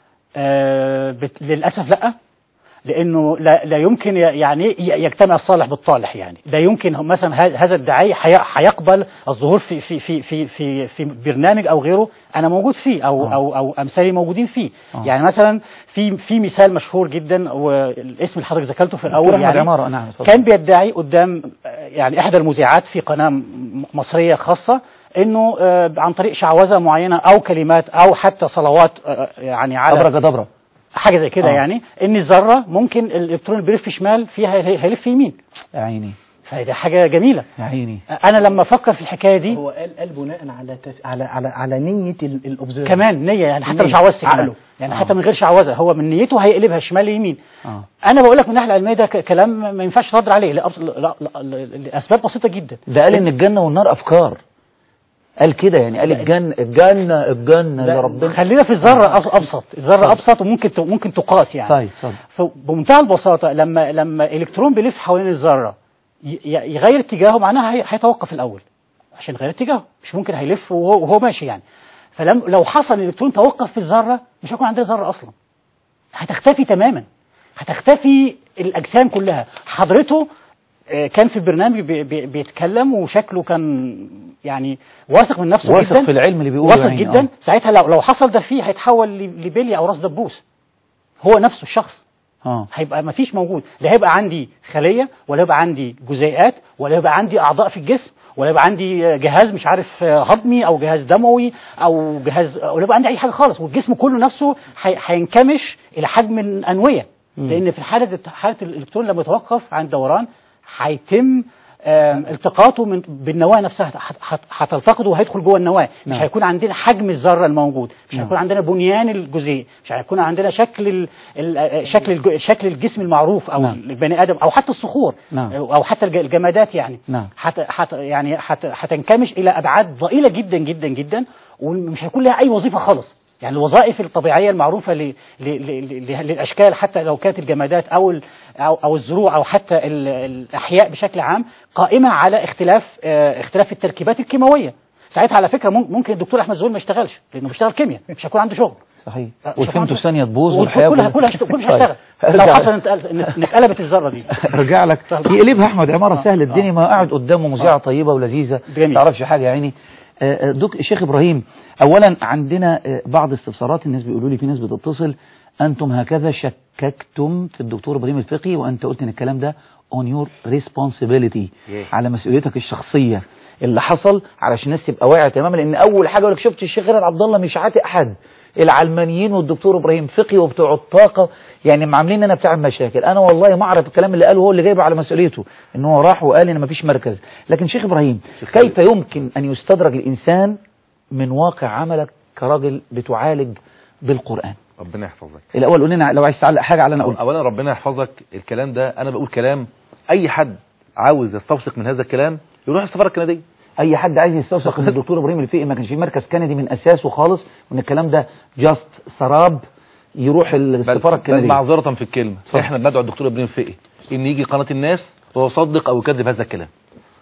آه بت- للاسف لا لانه لا, لا يمكن ي- يعني ي- يجتمع الصالح بالطالح يعني لا يمكن هم مثلا ه- هذا الداعي حي- هيقبل الظهور في في في في في في برنامج او غيره انا موجود فيه او آه. او او امثالي موجودين فيه آه. يعني مثلا في في مثال مشهور جدا والاسم اللي حضرتك ذكرته في دكتور الاول أحمد يعني عمارة نعم اتفضل. كان بيدعي قدام آه، يعني احدى المذيعات في قناه م- مصريه خاصه انه آه، عن طريق شعوذه معينه او كلمات او حتى صلوات آه، يعني على ابرة جدبرة حاجه زي كده آه. يعني ان الذره ممكن الالكترون اللي بيلف شمال فيها هي- هيلف يمين يا عيني فدي حاجه جميله يا عيني انا لما افكر في الحكايه دي هو قال قال بناء على تس... على على على نيه الاوبزرفر كمان نيه يعني حتى نية. مش عوزت كمان عقله. يعني آه. حتى من غير شعوذه هو من نيته هيقلبها شمال يمين اه انا بقول لك من الناحيه العلميه ده ك- كلام ما ينفعش ترد عليه لأبس- لا- لا- لا- لاسباب بسيطه جدا ده قال ان الجنة والنار افكار قال كده يعني قال الجنة الجنة الجنة لا، يا ربنا خلينا في الذره أب- ابسط الذره ابسط وممكن ت- ممكن تقاس يعني طيب اتفضل فبمنتهى البساطة لما لما إلكترون بيلف حوالين الذرة ي- ي- يغير اتجاهه معناها هي- هيتوقف الأول عشان يغير اتجاهه مش ممكن هيلف وهو, وهو ماشي يعني فلم لو حصل الإلكترون توقف في الذرة مش هيكون عندنا ذرة أصلا هتختفي تماما هتختفي الأجسام كلها حضرته آه، كان في البرنامج بي- بي- بيتكلم وشكله كان يعني واثق من نفسه واثق جدا في العلم اللي بيقوله واثق يعني، جدا آه. ساعتها لو لو حصل ده فيه هيتحول ل- لبلي او راس دبوس هو نفسه الشخص اه هيبقى ما فيش موجود لا هيبقى عندي خليه ولا هيبقى عندي جزيئات ولا هيبقى عندي اعضاء في الجسم ولا يبقى عندي جهاز مش عارف هضمي او جهاز دموي او جهاز ولا يبقى عندي اي حاجه خالص والجسم كله نفسه هي- هينكمش الى حجم الانويه مم. لان في حاله حاله الالكترون لما يتوقف عن الدوران هيتم آم، التقاطه من بالنواه نفسها هت- هت- هتلتقطه وهيدخل جوه النواه مش نعم. هيكون عندنا حجم الذره الموجود مش نعم. هيكون عندنا بنيان الجزيء مش هيكون عندنا شكل ال ال شكل الج- شكل الجسم المعروف او نعم. البني ادم او حتى الصخور نعم. او حتى الج- الجمادات يعني نعم. حت حت يعني حت هتنكمش الى ابعاد ضئيله جدا جدا جدا ومش هيكون لها اي وظيفه خالص يعني الوظائف الطبيعيه المعروفه ل... ل... ل... ل... للاشكال حتى لو كانت الجمادات او ال... او او الزروع او حتى ال... الاحياء بشكل عام قائمه على اختلاف آه، اختلاف التركيبات الكيماويه ساعتها على فكره مم- ممكن الدكتور احمد زويل ما يشتغلش لانه بيشتغل كيمياء مش هيكون عنده شغل صحيح مش هيكون والفيمتو عنده- ثانية تبوظ والحياه والحياة كلها كلها كلها مش هتشتغل طيب. لو أرجع- حصل انت ان اتقلبت الذره دي ارجع لك اتفضل. يقلبها احمد عماره آه. سهل الدنيا آه. ما قاعد قدامه مذيعه آه. طيبه ولذيذه جميل. ما تعرفش حاجه يا عيني آه، آه، دك شيخ ابراهيم اولا عندنا آه، بعض استفسارات الناس بيقولوا لي في ناس بتتصل انتم هكذا شككتم في الدكتور ابراهيم الفقي وانت قلت ان الكلام ده on your responsibility على مسؤوليتك الشخصيه اللي حصل علشان الناس تبقى واعيه تماما لان اول حاجه يقول لك شفت الشيخ خالد عبد الله مش عاتق حد العلمانيين والدكتور ابراهيم فقي وبتوع الطاقه يعني عاملين انا بتاع المشاكل انا والله ما اعرف الكلام اللي قاله هو اللي جايبه على مسؤوليته ان هو راح وقال ان مفيش مركز لكن شيخ ابراهيم كيف يمكن ان يستدرج الانسان من واقع عملك كراجل بتعالج بالقران ربنا يحفظك الاول قول لنا لو عايز تعلق حاجه على انا اقول اولا ربنا يحفظك الكلام ده انا بقول كلام اي حد عاوز يستوثق من هذا الكلام يروح السفاره الكنديه اي حد عايز يستوثق ان الدكتور ابراهيم الفقي ما كانش في مركز كندي من اساسه خالص وان الكلام ده جاست سراب يروح السفاره بل الكنديه معذره في الكلمه اتفضل. احنا بندعو الدكتور ابراهيم فقي ان يجي قناه الناس ويصدق او يكذب هذا الكلام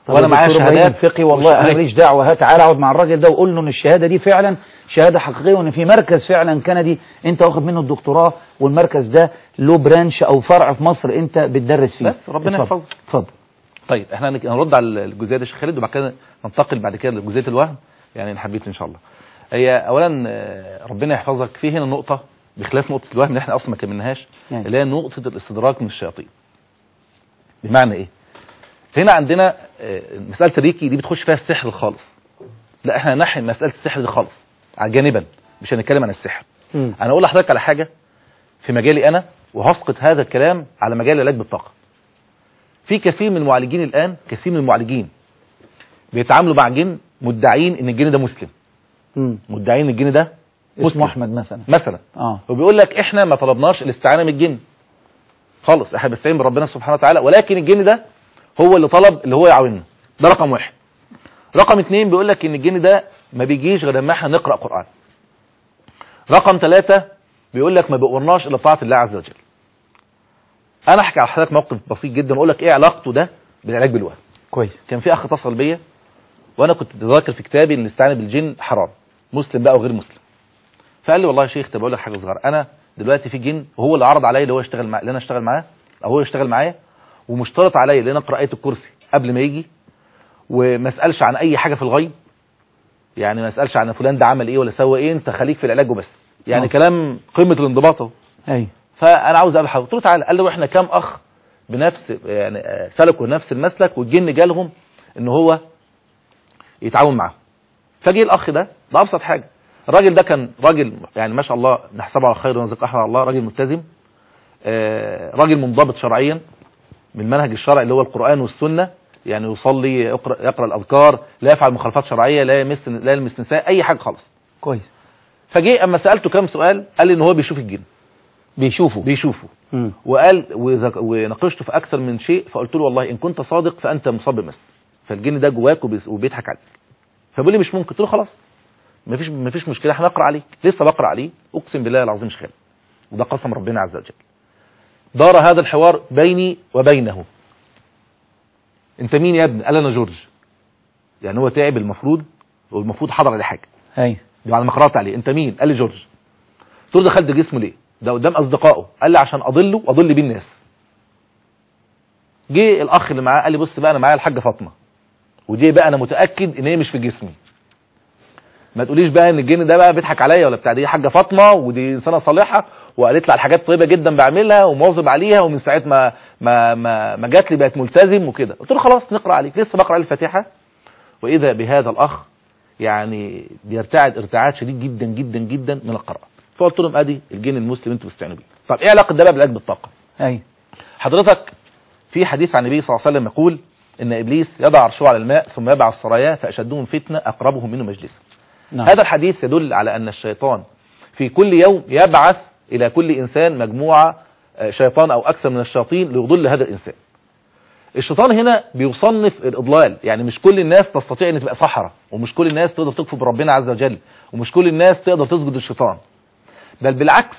طب وانا يا معايا دكتور إبراهيم شهادات الفقي والله انا وشهادات. ماليش دعوه هات تعالى اقعد مع الراجل ده وقول له ان الشهاده دي فعلا شهاده حقيقيه وان في مركز فعلا كندي انت واخد منه الدكتوراه والمركز ده له برانش او فرع في مصر انت بتدرس فيه بس ربنا اتفضل. يحفظك. اتفضل طيب احنا هنك- هنرد على الجزئيه دي يا شيخ خالد وبعد كده ننتقل بعد كده لجزئيه الوهم يعني ان حبيت ان شاء الله هي اولا آه، ربنا يحفظك في هنا نقطه بخلاف نقطه الوهم اللي احنا اصلا ما كملناهاش يعني. اللي هي نقطه الاستدراك من الشياطين بمعنى ايه هنا عندنا آه، مساله الريكي دي بتخش فيها السحر خالص لا احنا نحي مساله السحر دي خالص على جانبا مش هنتكلم عن السحر مم. انا اقول لحضرتك على حاجه في مجالي انا وهسقط هذا الكلام على مجال العلاج بالطاقه في كثير من المعالجين الان كثير من المعالجين بيتعاملوا مع جن مدعين ان الجن ده مسلم مم. مدعين ان الجن ده مسلم اسمه احمد مثلا مثلا اه وبيقول لك احنا ما طلبناش الاستعانه من الجن خالص احنا بنستعين بربنا سبحانه وتعالى ولكن الجن ده هو اللي طلب اللي هو يعاوننا ده رقم واحد رقم اتنين بيقول لك ان الجن ده ما بيجيش غير لما احنا نقرا قران رقم ثلاثة بيقول لك ما بيأمرناش الا بطاعه الله عز وجل انا احكي على حضرتك موقف بسيط جدا واقول لك ايه علاقته ده بالعلاج بالوهم كويس كان في اخ اتصل بيا وانا كنت بذاكر في كتابي ان الاستعانه بالجن حرام مسلم بقى وغير مسلم فقال لي والله يا شيخ طب اقول لك حاجه صغيره انا دلوقتي في جن وهو اللي عرض عليا اللي هو يشتغل مع اللي انا اشتغل معاه او هو يشتغل معايا ومشترط عليا ان انا اقرا ايه الكرسي قبل ما يجي وما اسالش عن اي حاجه في الغيب يعني ما اسالش عن فلان ده عمل ايه ولا سوى ايه انت خليك في العلاج وبس يعني آه. كلام قمه الانضباط اهو ايوه فانا عاوز اقابل حضرتك قلت له تعالى قال له احنا كام اخ بنفس يعني آه، سلكوا نفس المسلك والجن جالهم ان هو يتعاون معاهم فجه الاخ ده ده ابسط حاجه الراجل ده كان راجل يعني ما شاء الله نحسبه على خير ونرزقه احمد على الله راجل ملتزم آه، راجل منضبط شرعيا من منهج الشرع اللي هو القران والسنه يعني يصلي يقرا يقرا الاذكار لا يفعل مخالفات شرعيه لا يمس لا يلمس نساء اي حاجه خالص كويس فجه اما سالته كام سؤال قال لي ان هو بيشوف الجن بيشوفوا بيشوفه مم. وقال وذك- وناقشته في اكثر من شيء فقلت له والله ان كنت صادق فانت مصاب بمس فالجن ده جواك وبيس- وبيضحك عليك فبيقول لي مش ممكن قلت له خلاص مفيش مفيش مشكله احنا نقرا عليك لسه بقرا عليه اقسم بالله العظيم مش خالد وده قسم ربنا عز وجل دار هذا الحوار بيني وبينه انت مين يا ابني قال انا جورج يعني هو تعب المفروض والمفروض حضر عليه حاجه ايوه دي بعد ما قرات عليه انت مين قال لي جورج قلت له دخلت جسمه ليه ده قدام اصدقائه قال لي عشان اضله واضل بيه الناس جه الاخ اللي معاه قال لي بص بقى انا معايا الحاجه فاطمه ودي بقى انا متاكد ان هي مش في جسمي ما تقوليش بقى ان الجن ده بقى بيضحك عليا ولا بتاع دي حاجه فاطمه ودي انسانه صالحه وقالت لي على حاجات طيبه جدا بعملها ومواظب عليها ومن ساعه ما ما ما, ما جات لي بقت ملتزم وكده قلت له خلاص نقرا عليك لسه بقرا عليه الفاتحه واذا بهذا الاخ يعني بيرتعد ارتعاد شديد جدا جدا جدا من القراءه فقلت لهم ادي الجن المسلم انتوا بتستعينوا بيه طب ايه علاقه ده بقى بالعلاج بالطاقه ايوه حضرتك في حديث عن النبي صلى الله عليه وسلم يقول ان ابليس يضع عرشه على الماء ثم يبعث السرايا فاشدهم فتنه اقربهم منه مجلسا نعم هذا الحديث يدل على ان الشيطان في كل يوم يبعث الى كل انسان مجموعه آه، شيطان او اكثر من الشياطين ليضل هذا الانسان الشيطان هنا بيصنف الاضلال يعني مش كل الناس تستطيع ان تبقى سحرة ومش كل الناس تقدر تكفر بربنا عز وجل ومش كل الناس تقدر تسجد للشيطان بل بالعكس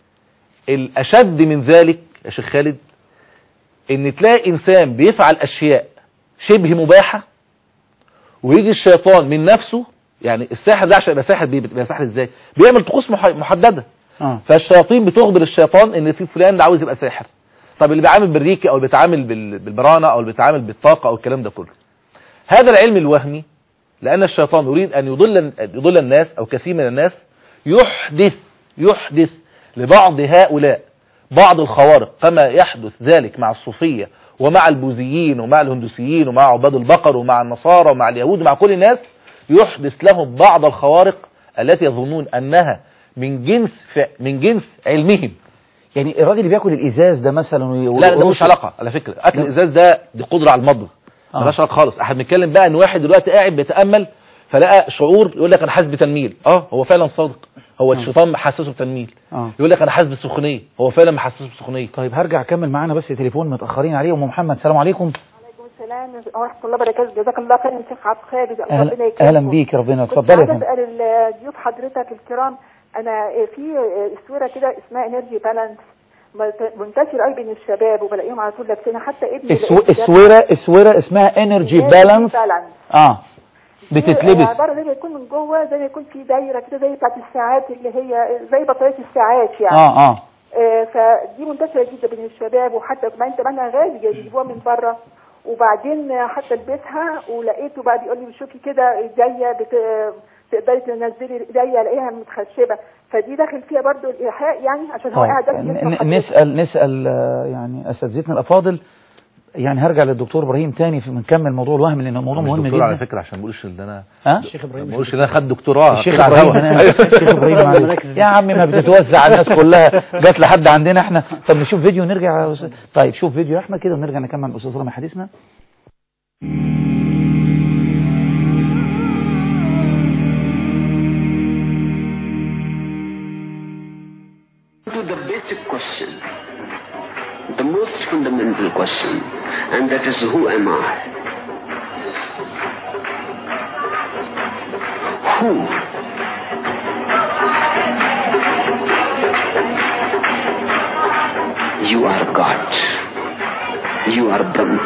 الاشد من ذلك يا شيخ خالد ان تلاقي انسان بيفعل اشياء شبه مباحة ويجي الشيطان من نفسه يعني الساحر ده عشان يبقى ساحر بيبقى ساحر ازاي بيعمل طقوس مح- محددة اه فالشياطين بتخبر الشيطان ان في فلان ده عاوز يبقى ساحر طب اللي بيعامل بالريكي او اللي بيتعامل بال- بالبرانه او اللي بيتعامل بالطاقه او الكلام ده كله هذا العلم الوهمي لان الشيطان يريد ان يضل يضل الناس او كثير من الناس يحدث يحدث لبعض هؤلاء بعض الخوارق كما يحدث ذلك مع الصوفيه ومع البوذيين ومع الهندوسيين ومع عباد البقر ومع النصارى ومع اليهود ومع كل الناس يحدث لهم بعض الخوارق التي يظنون انها من جنس ف... من جنس علمهم يعني الراجل اللي بياكل الازاز ده مثلا وي- لا ده مش ويرش- علاقه على فكره اكل لا. الازاز ده دي قدره على المضغ آه. مالهاش علاقه خالص احنا بنتكلم بقى ان واحد دلوقتي قاعد بيتامل فلقى شعور يقول لك انا حاسس بتنميل اه هو فعلا صادق هو الشيطان محسسه بتنميل اه يقول لك انا حاسس بالسخونيه هو فعلا محسسه بالسخونيه طيب هرجع اكمل معانا بس تليفون متاخرين عليه ام محمد السلام عليكم عليكم السلام ورحمة الله وبركاته جزاك الله خير يا شيخ عبد الخالد ربنا اهلا يكرمكم اهلا بيك ربنا كنت اتفضلي يا عايزة فندم اسال ال- ضيوف حضرتك الكرام انا في صورة كده اسمها انرجي بالانس مت- منتشر قوي بين الشباب وبلاقيهم على طول لابسينها حتى ابني السو... لقيت لابس السويرة السويرة اسمها انرجي بالانس balance. اه دي بتتلبس عباره زي ما يكون من جوه زي ما يكون في دايره كده زي بتاعت الساعات اللي هي زي بطاريه الساعات يعني اه اه آه، فدي منتشره جدا بين الشباب وحتى كمان كمان غالي بيجيبوها من بره وبعدين آه، حتى البسها ولقيته بقى بيقول لي شوفي كده ايديا بت... تقدري تنزلي ايديا الاقيها متخشبه فدي داخل فيها برضو الايحاء يعني عشان هو قاعد طيب داخل ن- يسمع ن- حضرتك. نسأل نسأل آه، يعني اساتذتنا الافاضل يعني هرجع للدكتور ابراهيم تاني في نكمل موضوع الوهم لان الموضوع مش مهم دكتور على جدا فكره عشان ما اقولش ان انا ها الشيخ ما ابراهيم اقولش ان انا خد دكتوراه الشيخ كده على ابراهيم الهوا. أنا- الشيخ ابراهيم معلش. يا عم ما بتتوزع على الناس كلها جت لحد عندنا احنا طب نشوف فيديو ونرجع يا أستاذ. طيب شوف فيديو يا احمد كده ونرجع نكمل مع الاستاذ رامي حديثنا to the basic question, the most fundamental question, and that is who am I? Who? You are God. You are Brahma.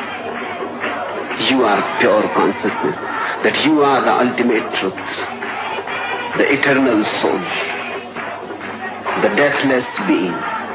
You are pure consciousness. That you are the ultimate truth. The eternal soul the deathless being.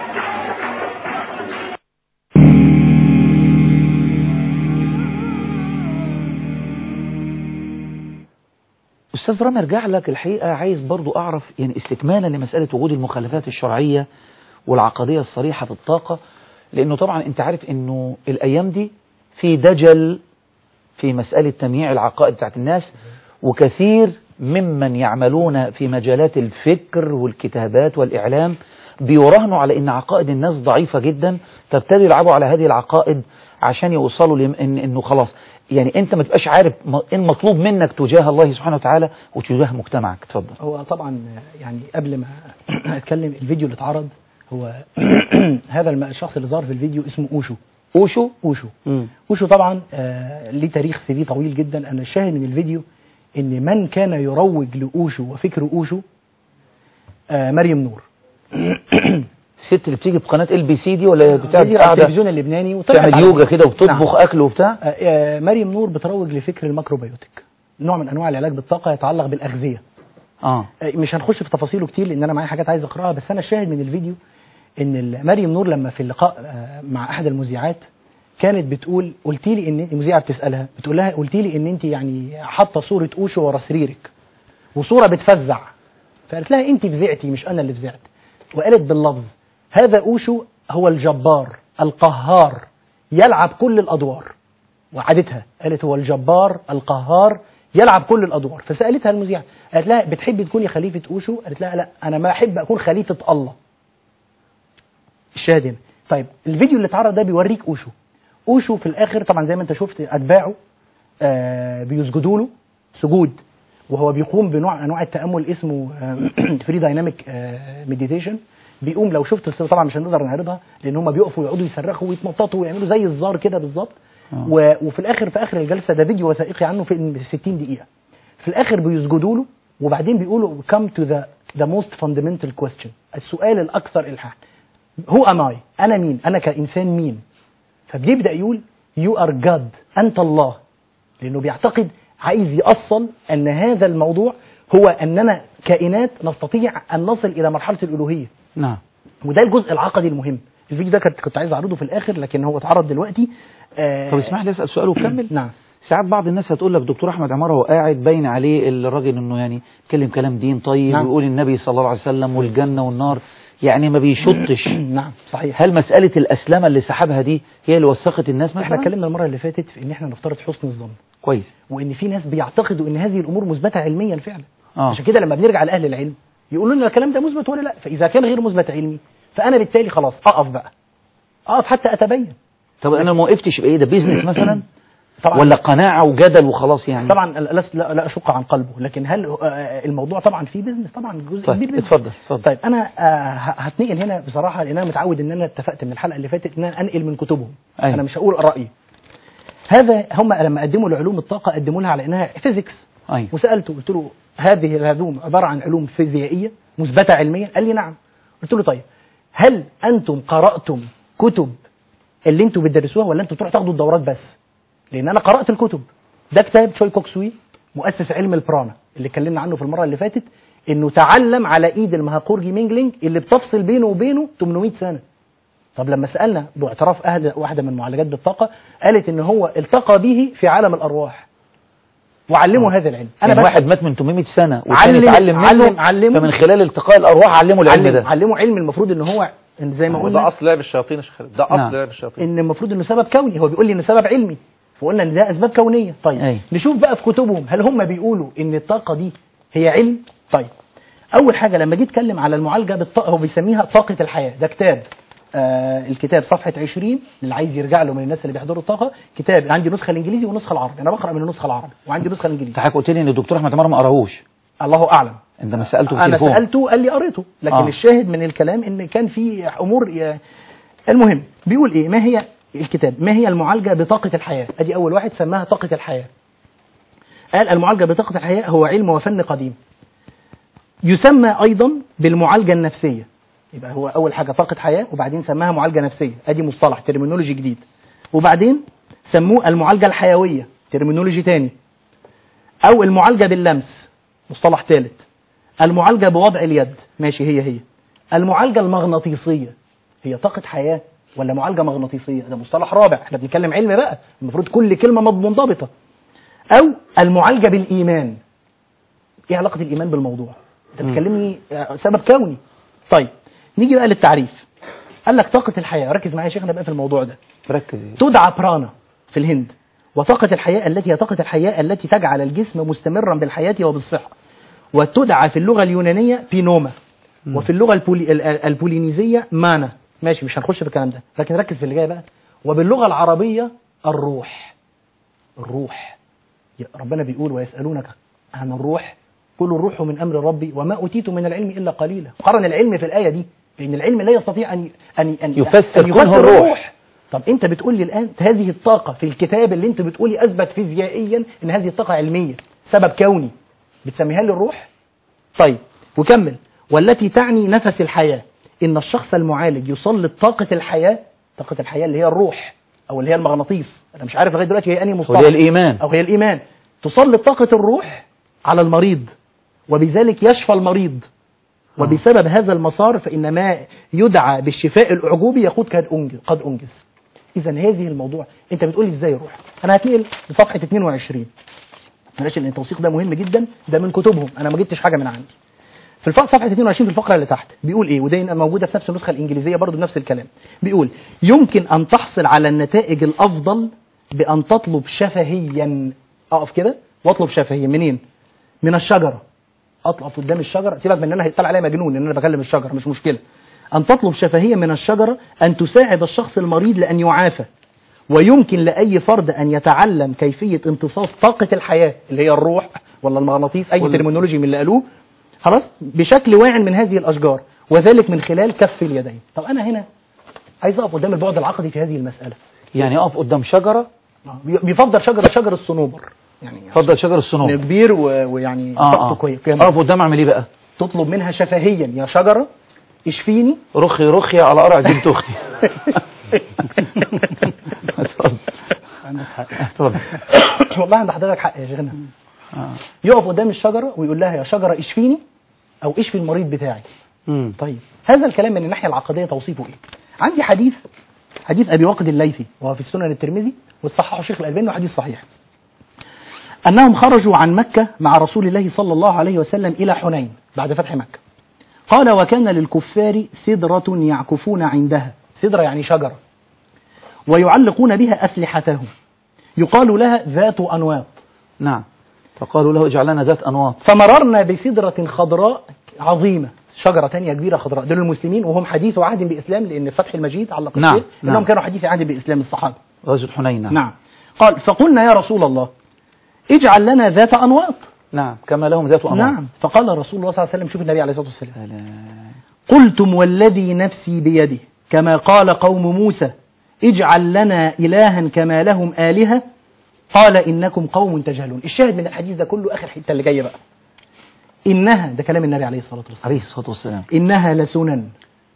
استاذ رامي ارجع لك الحقيقه عايز برضو اعرف يعني استكمالا لمساله وجود المخالفات الشرعيه والعقديه الصريحه في الطاقه لانه طبعا انت عارف انه الايام دي في دجل في مساله تمييع العقائد بتاعت الناس وكثير ممن يعملون في مجالات الفكر والكتابات والاعلام بيراهنوا على ان عقائد الناس ضعيفه جدا فابتدوا يلعبوا على هذه العقائد عشان يوصلوا لإن إن انه خلاص يعني انت ما تبقاش عارف م- ايه المطلوب منك تجاه الله سبحانه وتعالى وتجاه مجتمعك اتفضل هو طبعا يعني قبل ما اتكلم الفيديو اللي اتعرض هو هذا الم- الشخص اللي ظهر في الفيديو اسمه اوشو اوشو اوشو مم. اوشو طبعا آه ليه تاريخ سي في طويل جدا انا الشاهد من الفيديو ان من كان يروج لاوشو وفكر اوشو آه مريم نور الست اللي بتيجي في قناه ال بي سي دي ولا بتاع فيديو على قاعده التلفزيون اللبناني وطلعت تعمل على يوجا الفيديو. كده وبتطبخ نعم. اكل وبتاع آه، آه، مريم نور بتروج لفكر الماكروبيوتيك نوع من انواع العلاج بالطاقه يتعلق بالاغذيه اه آه، مش هنخش في تفاصيله كتير لان انا معايا حاجات عايز اقراها بس انا الشاهد من الفيديو ان ال- مريم نور لما في اللقاء آه، مع احد المذيعات كانت بتقول قلت لي ان المذيعه بتسالها بتقول لها قلت لي ان انت يعني حاطه صوره اوشو ورا سريرك وصوره بتفزع فقالت لها انت فزعتي مش انا اللي فزعت وقالت باللفظ هذا اوشو هو الجبار القهار يلعب كل الادوار وعادتها قالت هو الجبار القهار يلعب كل الادوار فسالتها المذيعه قالت لها بتحبي تكوني خليفه اوشو قالت لها لا انا ما احب اكون خليفه الله الشاهد هنا طيب الفيديو اللي اتعرض ده بيوريك اوشو اوشو في الاخر طبعا زي ما انت شفت اتباعه آه بيسجدوا له سجود وهو بيقوم بنوع من انواع التامل اسمه فري دايناميك مديتيشن بيقوم لو شفت الصورة طبعا مش هنقدر نعرضها لان هم بيقفوا يقعدوا يصرخوا ويتنططوا ويعملوا زي الزار كده بالظبط آه. و- وفي الاخر في اخر الجلسه ده فيديو وثائقي عنه في 60 دقيقه في الاخر بيسجدوا له وبعدين بيقولوا come to the the most fundamental question السؤال الاكثر الحاح هو ام اي انا مين انا كانسان مين فبيبدا يقول يو ار جاد انت الله لانه بيعتقد عايز يأصل ان هذا الموضوع هو اننا كائنات نستطيع ان نصل الى مرحله الالوهيه نعم وده الجزء العقدي المهم الفيديو ده كنت كنت عايز اعرضه في الاخر لكن هو اتعرض دلوقتي آه طب اسمح لي اسال سؤال وكمل نعم ساعات بعض الناس هتقول لك دكتور احمد عماره هو قاعد باين عليه الراجل انه يعني يتكلم كلام دين طيب نعم. ويقول النبي صلى الله عليه وسلم والجنه والنار يعني ما بيشطش نعم صحيح هل مساله الاسلمه اللي سحبها دي هي اللي وسخت الناس مثلا احنا اتكلمنا المره اللي فاتت في ان احنا نفترض حسن الظن كويس وان في ناس بيعتقدوا ان هذه الامور مثبته علميا فعلا اه عشان كده لما بنرجع لاهل العلم يقولوا لنا الكلام ده مثبت ولا لا فاذا كان غير مثبت علمي فانا بالتالي خلاص اقف بقى اقف حتى اتبين طب انا ما وقفتش بايه ده بيزنس مثلا طبعا ولا قناعه وجدل وخلاص يعني طبعا لا لا, لا اشق عن قلبه لكن هل آه، الموضوع طبعا فيه بيزنس طبعا جزء كبير طيب بيزنس اتفضل اتفضل طيب انا آه، ه- هتنقل هنا بصراحه لان انا متعود ان انا اتفقت من الحلقه اللي فاتت ان انا انقل من كتبهم أيوة. انا مش هقول رايي هذا هم لما قدموا لعلوم الطاقه قدموا لها على انها فيزيكس ايوه وسالته قلت له هذه العلوم عباره عن علوم فيزيائيه مثبته علميا قال لي نعم قلت له طيب هل انتم قراتم كتب اللي انتم بتدرسوها ولا انتم تروحوا تاخدوا الدورات بس لان انا قرات الكتب ده كتاب تشوي كوكسوي مؤسس علم البرانا اللي اتكلمنا عنه في المره اللي فاتت انه تعلم على ايد المهاقورجي مينجلينج اللي بتفصل بينه وبينه 800 سنه طب لما سالنا باعتراف أهد- واحده من معالجات بالطاقه قالت ان هو التقى به في عالم الارواح وعلمه هذا العلم انا بس- واحد مات من 800 سنه وكان علم- يتعلم منه علم- علمه. فمن خلال التقاء الارواح علمه العلم علم ده علمه علم المفروض ان هو إن زي ما ده قلنا اصل لعب الشياطين يا شيخ خالد ده اصل نعم. لعب الشياطين ان المفروض انه سبب كوني هو بيقول لي انه سبب علمي فقلنا ان ده اسباب كونيه طيب أي. نشوف بقى في كتبهم هل هم بيقولوا ان الطاقه دي هي علم طيب اول حاجه لما جيت اتكلم على المعالجه بالطاقه هو بيسميها طاقه الحياه ده كتاب آه الكتاب صفحه 20 اللي عايز يرجع له من الناس اللي بيحضروا الطاقه كتاب عندي نسخه الانجليزي ونسخه العربي انا بقرا من النسخه العربي وعندي نسخه انت الانجليزي حضرتك قلت لي ان الدكتور احمد عمار ما قراهوش الله اعلم عندما سالته في انا التليفون سالته قال لي قريته لكن آه. آه. الشاهد من الكلام ان كان في امور ي... المهم بيقول ايه ما هي الكتاب ما هي المعالجه بطاقه الحياه ادي اول واحد سماها طاقه الحياه قال المعالجه بطاقه الحياه هو علم وفن قديم يسمى ايضا بالمعالجه النفسيه يبقى هو اول حاجه طاقه حياه وبعدين سماها معالجه نفسيه ادي مصطلح ترمينولوجي جديد وبعدين سموه المعالجه الحيويه ترمينولوجي تاني او المعالجه باللمس مصطلح ثالث المعالجة بوضع اليد ماشي هي هي المعالجة المغناطيسية هي طاقة حياة ولا معالجة مغناطيسية ده مصطلح رابع احنا بنتكلم علم بقى المفروض كل كلمة مض- منضبطة أو المعالجة بالإيمان ايه علاقة الإيمان بالموضوع انت بتكلمني آه، سبب كوني طيب نيجي بقى للتعريف قال لك طاقة الحياة ركز معايا يا شيخنا بقى في الموضوع ده ركز تدعى برانا في الهند وطاقة الحياة التي هي طاقة الحياة التي تجعل الجسم مستمرا بالحياة وبالصحة وتدعى في اللغة اليونانية بينوما وفي اللغة البولي ال- ال- البولينيزية مانا ماشي مش هنخش في الكلام ده لكن ركز في اللي جاي بقى وباللغة العربية الروح الروح يا- ربنا بيقول ويسألونك عن الروح قل الروح من أمر ربي وما أوتيت من العلم إلا قليلا قرن العلم في الآية دي لأن العلم لا يستطيع أن أن أن يفسر أن كونه الروح. طب انت بتقول لي الان هذه الطاقه في الكتاب اللي انت بتقولي اثبت فيزيائيا ان هذه الطاقه علميه سبب كوني بتسميها لي الروح طيب وكمل والتي تعني نفس الحياه ان الشخص المعالج يسلط طاقه الحياه طاقه الحياه اللي هي الروح او اللي هي المغناطيس انا مش عارف لغايه دلوقتي هي انهي مصطلح وهي الإيمان او هي الايمان تسلط طاقه الروح على المريض وبذلك يشفى المريض وبسبب هذا المسار فإن ما يدعى بالشفاء الأعجوبي يقود قد أنجز قد أنجز إذا هذه الموضوع أنت بتقول لي إزاي روح أنا هتنقل لصفحة 22 معلش لأن التوثيق ده مهم جدا ده من كتبهم أنا ما جبتش حاجة من عندي في الفقرة صفحة 22 في الفقرة اللي تحت بيقول إيه وده موجودة في نفس النسخة الإنجليزية برضو بنفس الكلام بيقول يمكن أن تحصل على النتائج الأفضل بأن تطلب شفهيا أقف كده واطلب شفهيا منين؟ من الشجرة اطلع قدام الشجره سيبك من ان انا هيطلع عليا مجنون ان انا بكلم الشجره مش مشكله ان تطلب شفهيه من الشجره ان تساعد الشخص المريض لان يعافى ويمكن لاي فرد ان يتعلم كيفيه امتصاص طاقه الحياه اللي هي الروح ولا المغناطيس اي ترمينولوجي من اللي قالوه خلاص بشكل واع من هذه الاشجار وذلك من خلال كف اليدين طب انا هنا عايز اقف قدام البعد العقدي في هذه المساله يعني أقف قدام شجرة بي- بيفضل شجره شجر الصنوبر يعني اتفضل شجر الصنوبر كبير و- ويعني اه طاقته اه كويس أقف قدام أعمل إيه بقى تطلب منها شفهيا يا شجرة اشفيني رخي رخي على قرع بنت أختي اتفضل عندك حق اتفضل والله عند حضرتك حق يا شيخنا آه. يقف قدام الشجرة ويقول لها يا شجرة اشفيني أو اشفي المريض بتاعي مم. طيب هذا الكلام من الناحية العقدية توصيفه إيه؟ عندي حديث حديث أبي واقد الليثي وهو في السنن الترمذي وصححه الشيخ الألباني وحديث صحيح أنهم خرجوا عن مكة مع رسول الله صلى الله عليه وسلم إلى حنين بعد فتح مكة قال وكان للكفار سدرة يعكفون عندها سدرة يعني شجرة ويعلقون بها أسلحتهم يقال لها ذات أنواط نعم فقالوا له اجعل لنا ذات أنواط فمررنا بسدرة خضراء عظيمة شجرة تانية كبيرة خضراء دول المسلمين وهم حديث عهد بإسلام لأن فتح المجيد علق نعم، الشيء نعم. إنهم كانوا حديث عهد بإسلام الصحابة غزوة حنين نعم. نعم قال فقلنا يا رسول الله اجعل لنا ذات أنواط نعم كما لهم ذات أنواط نعم فقال رسول الله صلى الله عليه وسلم شوف النبي عليه الصلاة والسلام سلام. قلتم والذي نفسي بيده كما قال قوم موسى اجعل لنا إلها كما لهم آلهة قال إنكم قوم تجهلون الشاهد من الحديث ده كله آخر حتة اللي جاية بقى إنها ده كلام النبي عليه الصلاة والسلام عليه الصلاة والسلام إنها لسنن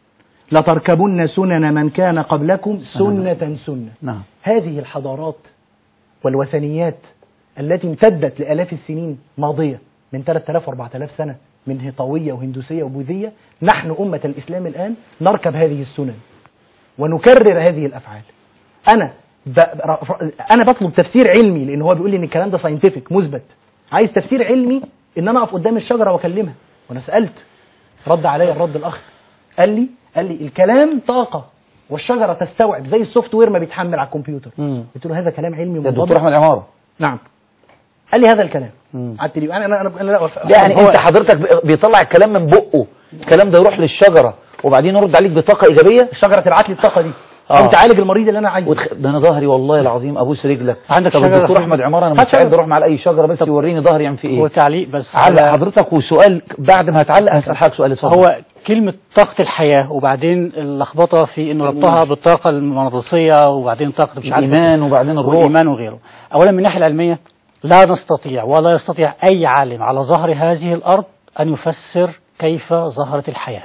لتركبن سنن من كان قبلكم سنة سنة نعم هذه الحضارات والوثنيات التي امتدت لآلاف السنين ماضية من 3000 و4000 سنة من هطوية وهندوسية وبوذية نحن أمة الإسلام الآن نركب هذه السنن ونكرر هذه الأفعال أنا ب... ر- أنا بطلب تفسير علمي لأن هو بيقول لي إن الكلام ده ساينتفك مثبت عايز تفسير علمي إن أنا أقف قدام الشجرة وأكلمها وأنا سألت رد عليا الرد الأخ قال لي قال لي الكلام طاقة والشجرة تستوعب زي السوفت وير ما بيتحمل على الكمبيوتر مم. قلت له هذا كلام علمي ده منضبط الدكتور احمد عماره نعم قال لي هذا الكلام مم. قعدت لي انا انا انا, أنا لا أوافق. يعني هو- انت حضرتك ب- بيطلع الكلام من بقه الكلام ده يروح للشجره وبعدين يرد عليك بطاقه ايجابيه الشجره تبعت لي الطاقه دي آه. قمت عالج المريض اللي انا عايزه وتخ... ده انا ظهري والله العظيم ابوس رجلك عندك طب شجرة الدكتور في- احمد عماره انا هات مستعد شجرة. اروح مع اي شجره بس يوريني ظهري يعمل في هو ايه تعليق بس علق على- حضرتك وسؤال بعد ما هتعلق هسال حضرتك سؤال اتفضل هو كلمة طاقة الحياة وبعدين اللخبطة في انه ربطها بالطاقة المغناطيسية وبعدين طاقة مش عارف الايمان وبعدين الروح والإيمان وغيره أولا من الناحية العلمية لا نستطيع ولا يستطيع أي عالم على ظهر هذه الأرض أن يفسر كيف ظهرت الحياة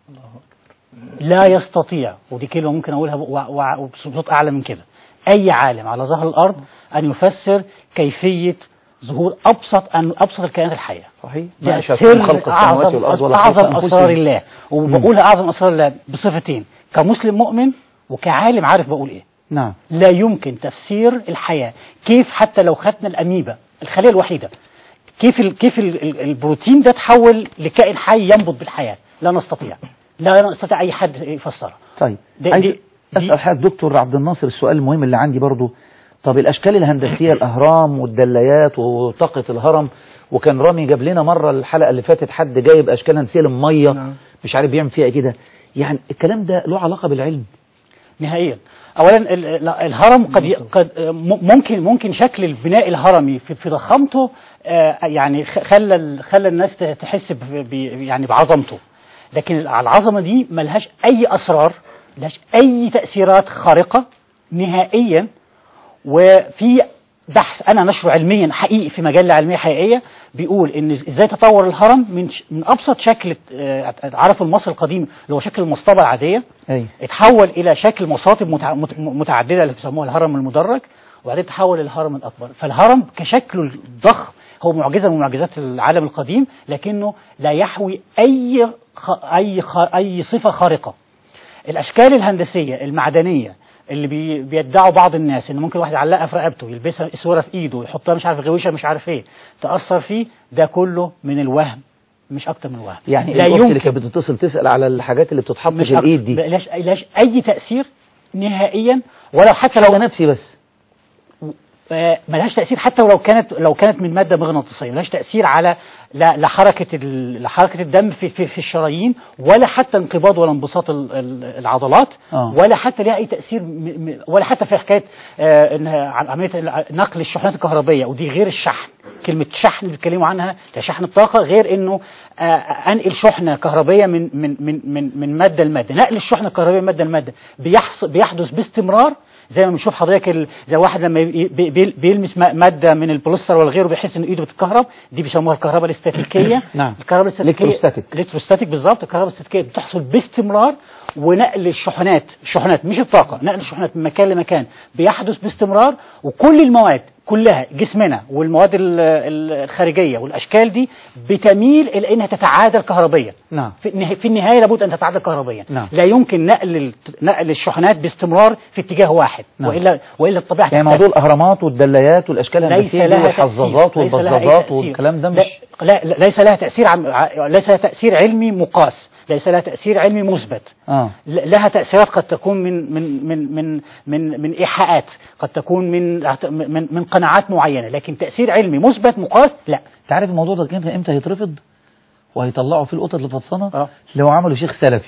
لا يستطيع ودي كلمة ممكن أقولها و- و- وبصوت أعلى من كده أي عالم على ظهر الأرض أن يفسر كيفية ظهور أبسط أن أبسط الكائنات الحية صحيح ده ما شاء خلق سر السماوات والارض أعظم, ولا خلق أعظم أنفسهم. أسرار الله وبقولها أعظم أسرار الله بصفتين كمسلم مؤمن وكعالم عارف بقول إيه نعم لا يمكن تفسير الحياة كيف حتى لو خدنا الأميبا الخلية الوحيدة كيف ال كيف ال ال البروتين ده تحول لكائن حي ينبض بالحياة لا نستطيع لا نستطيع أي حد يفسرها طيب دي- عايز دي- دي- اسال حضرتك دكتور عبد الناصر السؤال المهم اللي عندي برضو طب الاشكال الهندسيه الاهرام والدلايات وطاقه الهرم وكان رامي جاب لنا مره الحلقه اللي فاتت حد جايب اشكال هندسيه للميه نعم. مش عارف بيعمل فيها إيه كده يعني الكلام ده له علاقه بالعلم نهائيا اولا ال- ال- الهرم قد ي- قد م- ممكن ممكن شكل البناء الهرمي في في ضخامته آه، يعني خ- خلى ال- خلى الناس ت- تحس ب- ب- يعني بعظمته لكن العظمه دي ملهاش اي اسرار ملهاش اي تاثيرات خارقه نهائيا وفي بحث انا نشره علميا حقيقي في مجله علميه حقيقيه بيقول ان ازاي تطور الهرم من ش- من ابسط شكل آه، عرف المصري القديم اللي هو شكل المصطبه العاديه ايوه اتحول الى شكل مصاطب متع- مت- متعدده اللي بيسموها الهرم المدرج وبعدين تحول للهرم الاكبر فالهرم كشكله الضخم هو معجزه من معجزات العالم القديم لكنه لا يحوي اي خ... اي خ... اي صفه خارقه الاشكال الهندسيه المعدنيه اللي بي... بيدعوا بعض الناس ان ممكن واحد يعلقها في رقبته يلبسها صوره في ايده يحطها مش عارف غويشه مش عارف ايه تاثر فيه ده كله من الوهم مش اكتر من الوهم يعني لا الاخت اللي يمكن كانت بتتصل تسال على الحاجات اللي بتتحط مش في الايد أكتر. دي ملهاش ملهاش اي تاثير نهائيا ولو حتى على لو نفسي بس آه، ملهاش تاثير حتى ولو كانت لو كانت من ماده مغناطيسيه ملهاش تاثير على لا لحركه ال- لحركه الدم في في, في الشرايين ولا حتى انقباض ولا انبساط ال- ال- العضلات آه. ولا حتى لها اي تاثير م- م- ولا حتى في حكايه آه، انها عم- عمليه الع- نقل الشحنات الكهربيه ودي غير الشحن كلمه شحن اللي بيتكلموا عنها كشحن الطاقه غير انه آه، انقل شحنه كهربيه من من من من من ماده لماده نقل الشحنه الكهربيه من ماده لماده بيحصل بيحدث باستمرار زي ما بنشوف حضرتك ال- زي واحد لما ي- بي- بي- بيلمس ما- ماده من البوليستر ولا غيره بيحس ان ايده بتتكهرب دي بيسموها الكهرباء الاستاتيكيه نعم. الكهرباء الاستاتيكيه إلكتروستاتيك. الكتروستاتيك بالظبط الكهرباء الاستاتيكيه بتحصل باستمرار ونقل الشحنات الشحنات مش الطاقه نقل الشحنات من مكان لمكان بيحدث باستمرار وكل المواد كلها جسمنا والمواد ال- ال- الخارجيه والاشكال دي بتميل الى انها تتعادل كهربيا نعم في النها- في النهايه لابد ان تتعادل كهربيا نعم. لا يمكن نقل ال- نقل الشحنات باستمرار في اتجاه واحد نعم. والا والا الطبيعه يعني تختلف. موضوع الاهرامات والدليات والاشكال ليس الهندسيه دي لها والحظاظات تأثير. ليس لها أي والبزازات تأثير. والكلام ده لا, مش لا لا- ليس لها تأثير عم ع- ليس لها تأثير علمي مقاس ليس لها تأثير علمي مثبت اه ل- لها تأثيرات قد تكون من من من من من, من إيحاءات قد تكون من من من قناعات معينة لكن تأثير علمي مثبت مقاس لا انت عارف الموضوع ده كان امتى هيترفض وهيطلعوا فيه القطط الفطسانه آه. لو عملوا شيخ سلفي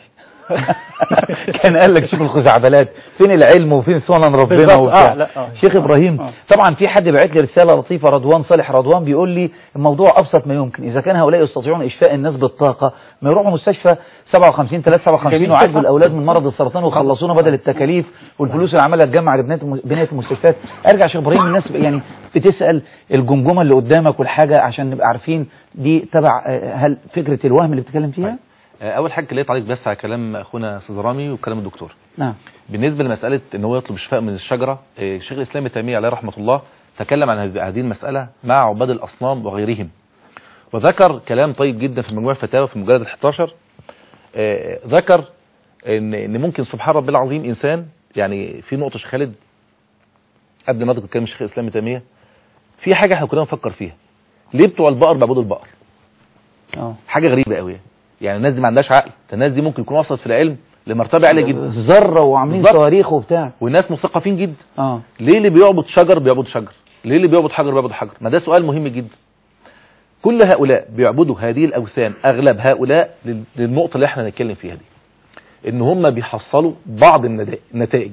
كان قال لك شوف الخزعبلات فين العلم وفين سنن ربنا بالظبط. وبتاع آه، لا، آه. شيخ ابراهيم آه. طبعا في حد بعت لي رساله لطيفه رضوان صالح رضوان بيقول لي الموضوع ابسط ما يمكن اذا كان هؤلاء يستطيعون اشفاء الناس بالطاقه ما يروحوا مستشفى 57 3 57 جميل ويعالجوا جدا. الاولاد من مرض السرطان ويخلصونا بدل التكاليف والفلوس اللي عماله تجمع لبنات بنايه المستشفيات ارجع شيخ ابراهيم الناس يعني بتسال الجمجمه اللي قدامك والحاجه عشان نبقى عارفين دي تبع آه، هل فكره الوهم اللي بتتكلم فيها آه، اول حاجه ليه تعليق بس على كلام اخونا استاذ رامي وكلام الدكتور نعم بالنسبه لمساله ان هو يطلب الشفاء من الشجره آه، الشيخ الاسلام ابن تيميه عليه رحمه الله تكلم عن هذه هذه المساله مع عباد الاصنام وغيرهم وذكر كلام طيب جدا في مجموع الفتاوى في المجلد ال 11 آه، ذكر ان ان ممكن سبحان ربي العظيم انسان يعني في نقطه شيخ خالد قبل ما اذكر كلام الشيخ الاسلام ابن تيميه في حاجه احنا كنا بنفكر فيها ليه بتوع البقر بيعبدوا البقر اه حاجه غريبه قوي يعني الناس دي ما عندهاش عقل ده الناس دي ممكن يكون وصلت في العلم لمرتبه عاليه جدا ذره وعاملين بالظبط. صواريخ وبتاع والناس مثقفين جدا اه ليه اللي بيعبد شجر بيعبد شجر ليه اللي بيعبد حجر بيعبد حجر ما ده سؤال مهم جدا كل هؤلاء بيعبدوا هذه الاوثان اغلب هؤلاء لل- للنقطه اللي احنا هنتكلم فيها دي ان هم بيحصلوا بعض الندا- النتائج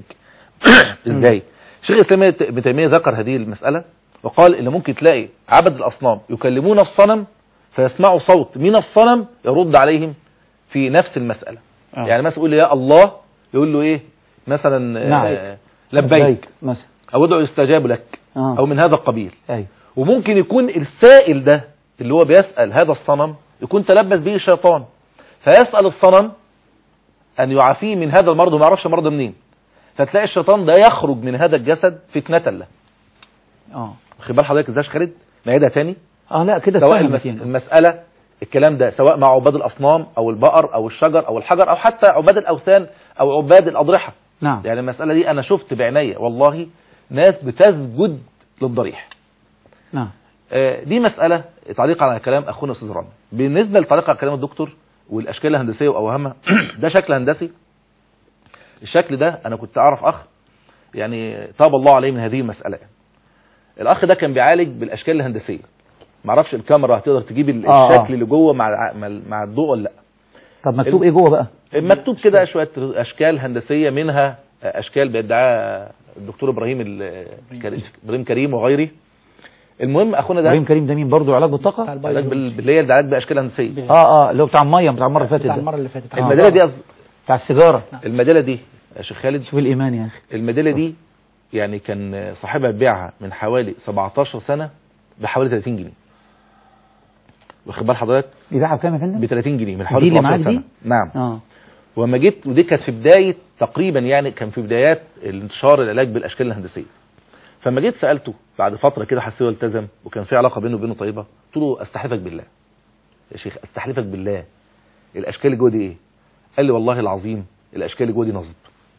ازاي شيخ الاسلام ابن تيميه ذكر هذه المساله وقال ان ممكن تلاقي عبد الاصنام يكلمون الصنم فيسمعوا صوت من الصنم يرد عليهم في نفس المساله آه. يعني مثلا يقول له يا الله يقول له ايه مثلا نعم. آه لبيك مثلا او ادعو يستجاب لك اه او من هذا القبيل ايوه وممكن يكون السائل ده اللي هو بيسأل هذا الصنم يكون تلبس به الشيطان فيسأل الصنم ان يعافيه من هذا المرض وما يعرفش المرض منين فتلاقي الشيطان ده يخرج من هذا الجسد فتنة له اه واخد بال حضرتك ازاي يا خالد نعيدها تاني اه لا كده سواء اتفهمت المس... يعني. المسألة الكلام ده سواء مع عباد الأصنام أو البقر أو الشجر أو الحجر أو حتى عباد الأوثان أو عباد الأضرحة نعم يعني المسألة دي أنا شفت بعيني والله ناس بتسجد للضريح نعم آه، دي مسألة تعليق على كلام أخونا أستاذ رامي بالنسبة لتعليق على كلام الدكتور والأشكال الهندسية وأوهامها ده شكل هندسي الشكل ده أنا كنت أعرف أخ يعني تاب الله عليه من هذه المسألة يعني. الأخ ده كان بيعالج بالأشكال الهندسية معرفش الكاميرا هتقدر تجيب ال- آه، آه. الشكل اللي جوه مع مع- مع الضوء ولا لا طب مكتوب ايه جوه بقى مكتوب كده شوية أشكال هندسية منها أشكال بيدعاها الدكتور إبراهيم ال- كريم إبراهيم كريم وغيره المهم أخونا ده ابراهيم كريم ده مين برضه علاج بالطاقه علاج بال- باللي هي العلاج باشكال هندسيه اه اه اللي هو بتاع الميه بتاع المره اللي فاتت بتاع ده المره اللي فاتت آه. الميداليه دي أص... بتاع السيجاره الميداليه دي يا شيخ خالد شوف الايمان يا اخي الميداليه دي يعني كان صاحبها بيعها من حوالي 17 سنه بحوالي 30 جنيه واخد بال حضرتك بيبيعها بكام يا فندم ب 30 جنيه من دي حوالي اللي 17 معاك دي؟ سنه نعم اه وما جيت ودي كانت في بدايه تقريبا يعني كان في بدايات الانتشار العلاج بالاشكال الهندسيه فما جيت سالته بعد فتره كده حسيته التزم وكان في علاقه بينه وبينه طيبه قلت له استحلفك بالله يا شيخ استحلفك بالله الاشكال اللي جوه دي ايه قال لي والله العظيم الاشكال اللي جوه دي نصب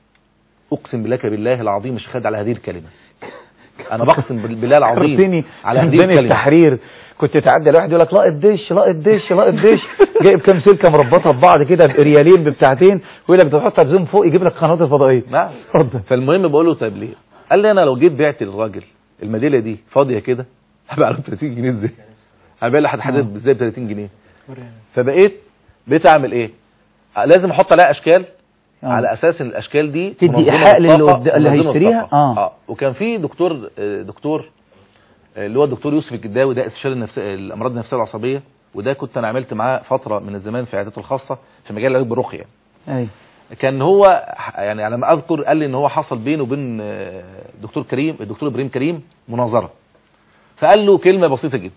اقسم بالله بالله العظيم مش خد على هذه الكلمه انا بقسم بال- بالله العظيم فكرتني على هذه ميدان الكلمه التحرير كنت تعدي الواحد يقول لك لا الدش لا الدش لا الدش جايب كام سلكه مربطها ببعض كده بريالين ببتاعتين ويقول لك تحط تلفزيون فوق يجيب لك قنوات الفضائيه نعم اتفضل فالمهم بقول له طيب ليه قال لي انا لو جيت بعت للراجل الميداليه دي فاضيه كده هبيع له 30 جنيه ازاي هبيع لحد حد ازاي ب 30 جنيه فبقيت بقيت اعمل ايه لازم احط عليها اشكال آه. على اساس ان الاشكال دي تدي منظمة إيحاء للي للطاقة، قد- اللي منظمة هيشتريها؟ للطاقة. آه. اه وكان في دكتور آه، دكتور آه، اللي هو الدكتور يوسف الجداوي ده استشاري النفسيه الامراض النفسيه والعصبيه وده كنت انا عملت معاه فتره من الزمان في عيادته الخاصه في مجال العلاج بالرقيه ايوه كان هو ح- يعني على ما اذكر قال لي ان هو حصل بينه وبين آه، دكتور كريم الدكتور ابراهيم كريم مناظره فقال له كلمه بسيطه جدا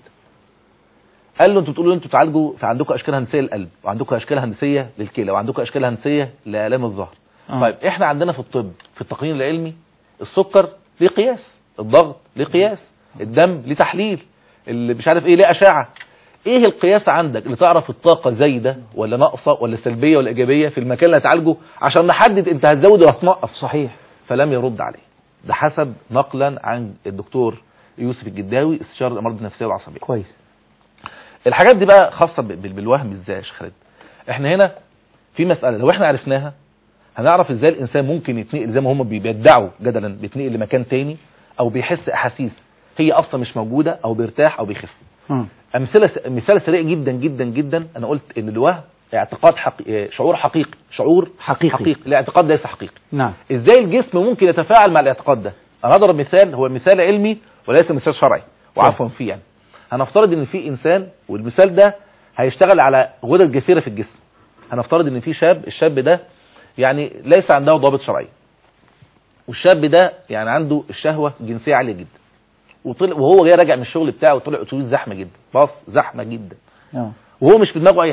قال له انتوا بتقولوا انتوا تعالجوا فعندكم اشكال هندسيه للقلب وعندكم اشكال هندسيه للكلى وعندكم اشكال هندسيه لالام الظهر آه. طيب احنا عندنا في الطب في التقنين العلمي السكر ليه قياس الضغط ليه قياس الدم ليه تحليل اللي مش عارف ايه ليه اشعه ايه القياس عندك اللي تعرف الطاقه زايده ولا ناقصه ولا سلبيه ولا ايجابيه في المكان اللي هتعالجه عشان نحدد انت هتزود ولا هتنقص صحيح فلم يرد عليه ده حسب نقلا عن الدكتور يوسف الجداوي استشاري الامراض النفسيه والعصبيه كويس الحاجات دي بقى خاصه ب- بال- بالوهم ازاي يا شيخ خالد احنا هنا في مساله لو احنا عرفناها هنعرف ازاي الانسان ممكن يتنقل زي ما هم بيدعوا جدلا بيتنقل لمكان تاني او بيحس احاسيس هي اصلا مش موجوده او بيرتاح او بيخف آه. امثله س- مثال سريع جدا جدا جدا انا قلت ان الوهم اعتقاد حقيقي شعور حقيقي شعور حقيقي. حقيقي الاعتقاد ليس حقيقي نعم ازاي الجسم ممكن يتفاعل مع الاعتقاد ده انا هضرب مثال هو مثال علمي وليس مثال شرعي وعفوا فيه يعني هنفترض ان في انسان والمثال ده هيشتغل على غدد كثيره في الجسم هنفترض ان في شاب الشاب ده يعني ليس عنده ضابط شرعي والشاب ده يعني عنده الشهوه الجنسيه عاليه جدا وطلع وهو جاي راجع من الشغل بتاعه طلع اتوبيس زحمه جدا باص زحمه جدا اه وهو مش في دماغه اي حاجه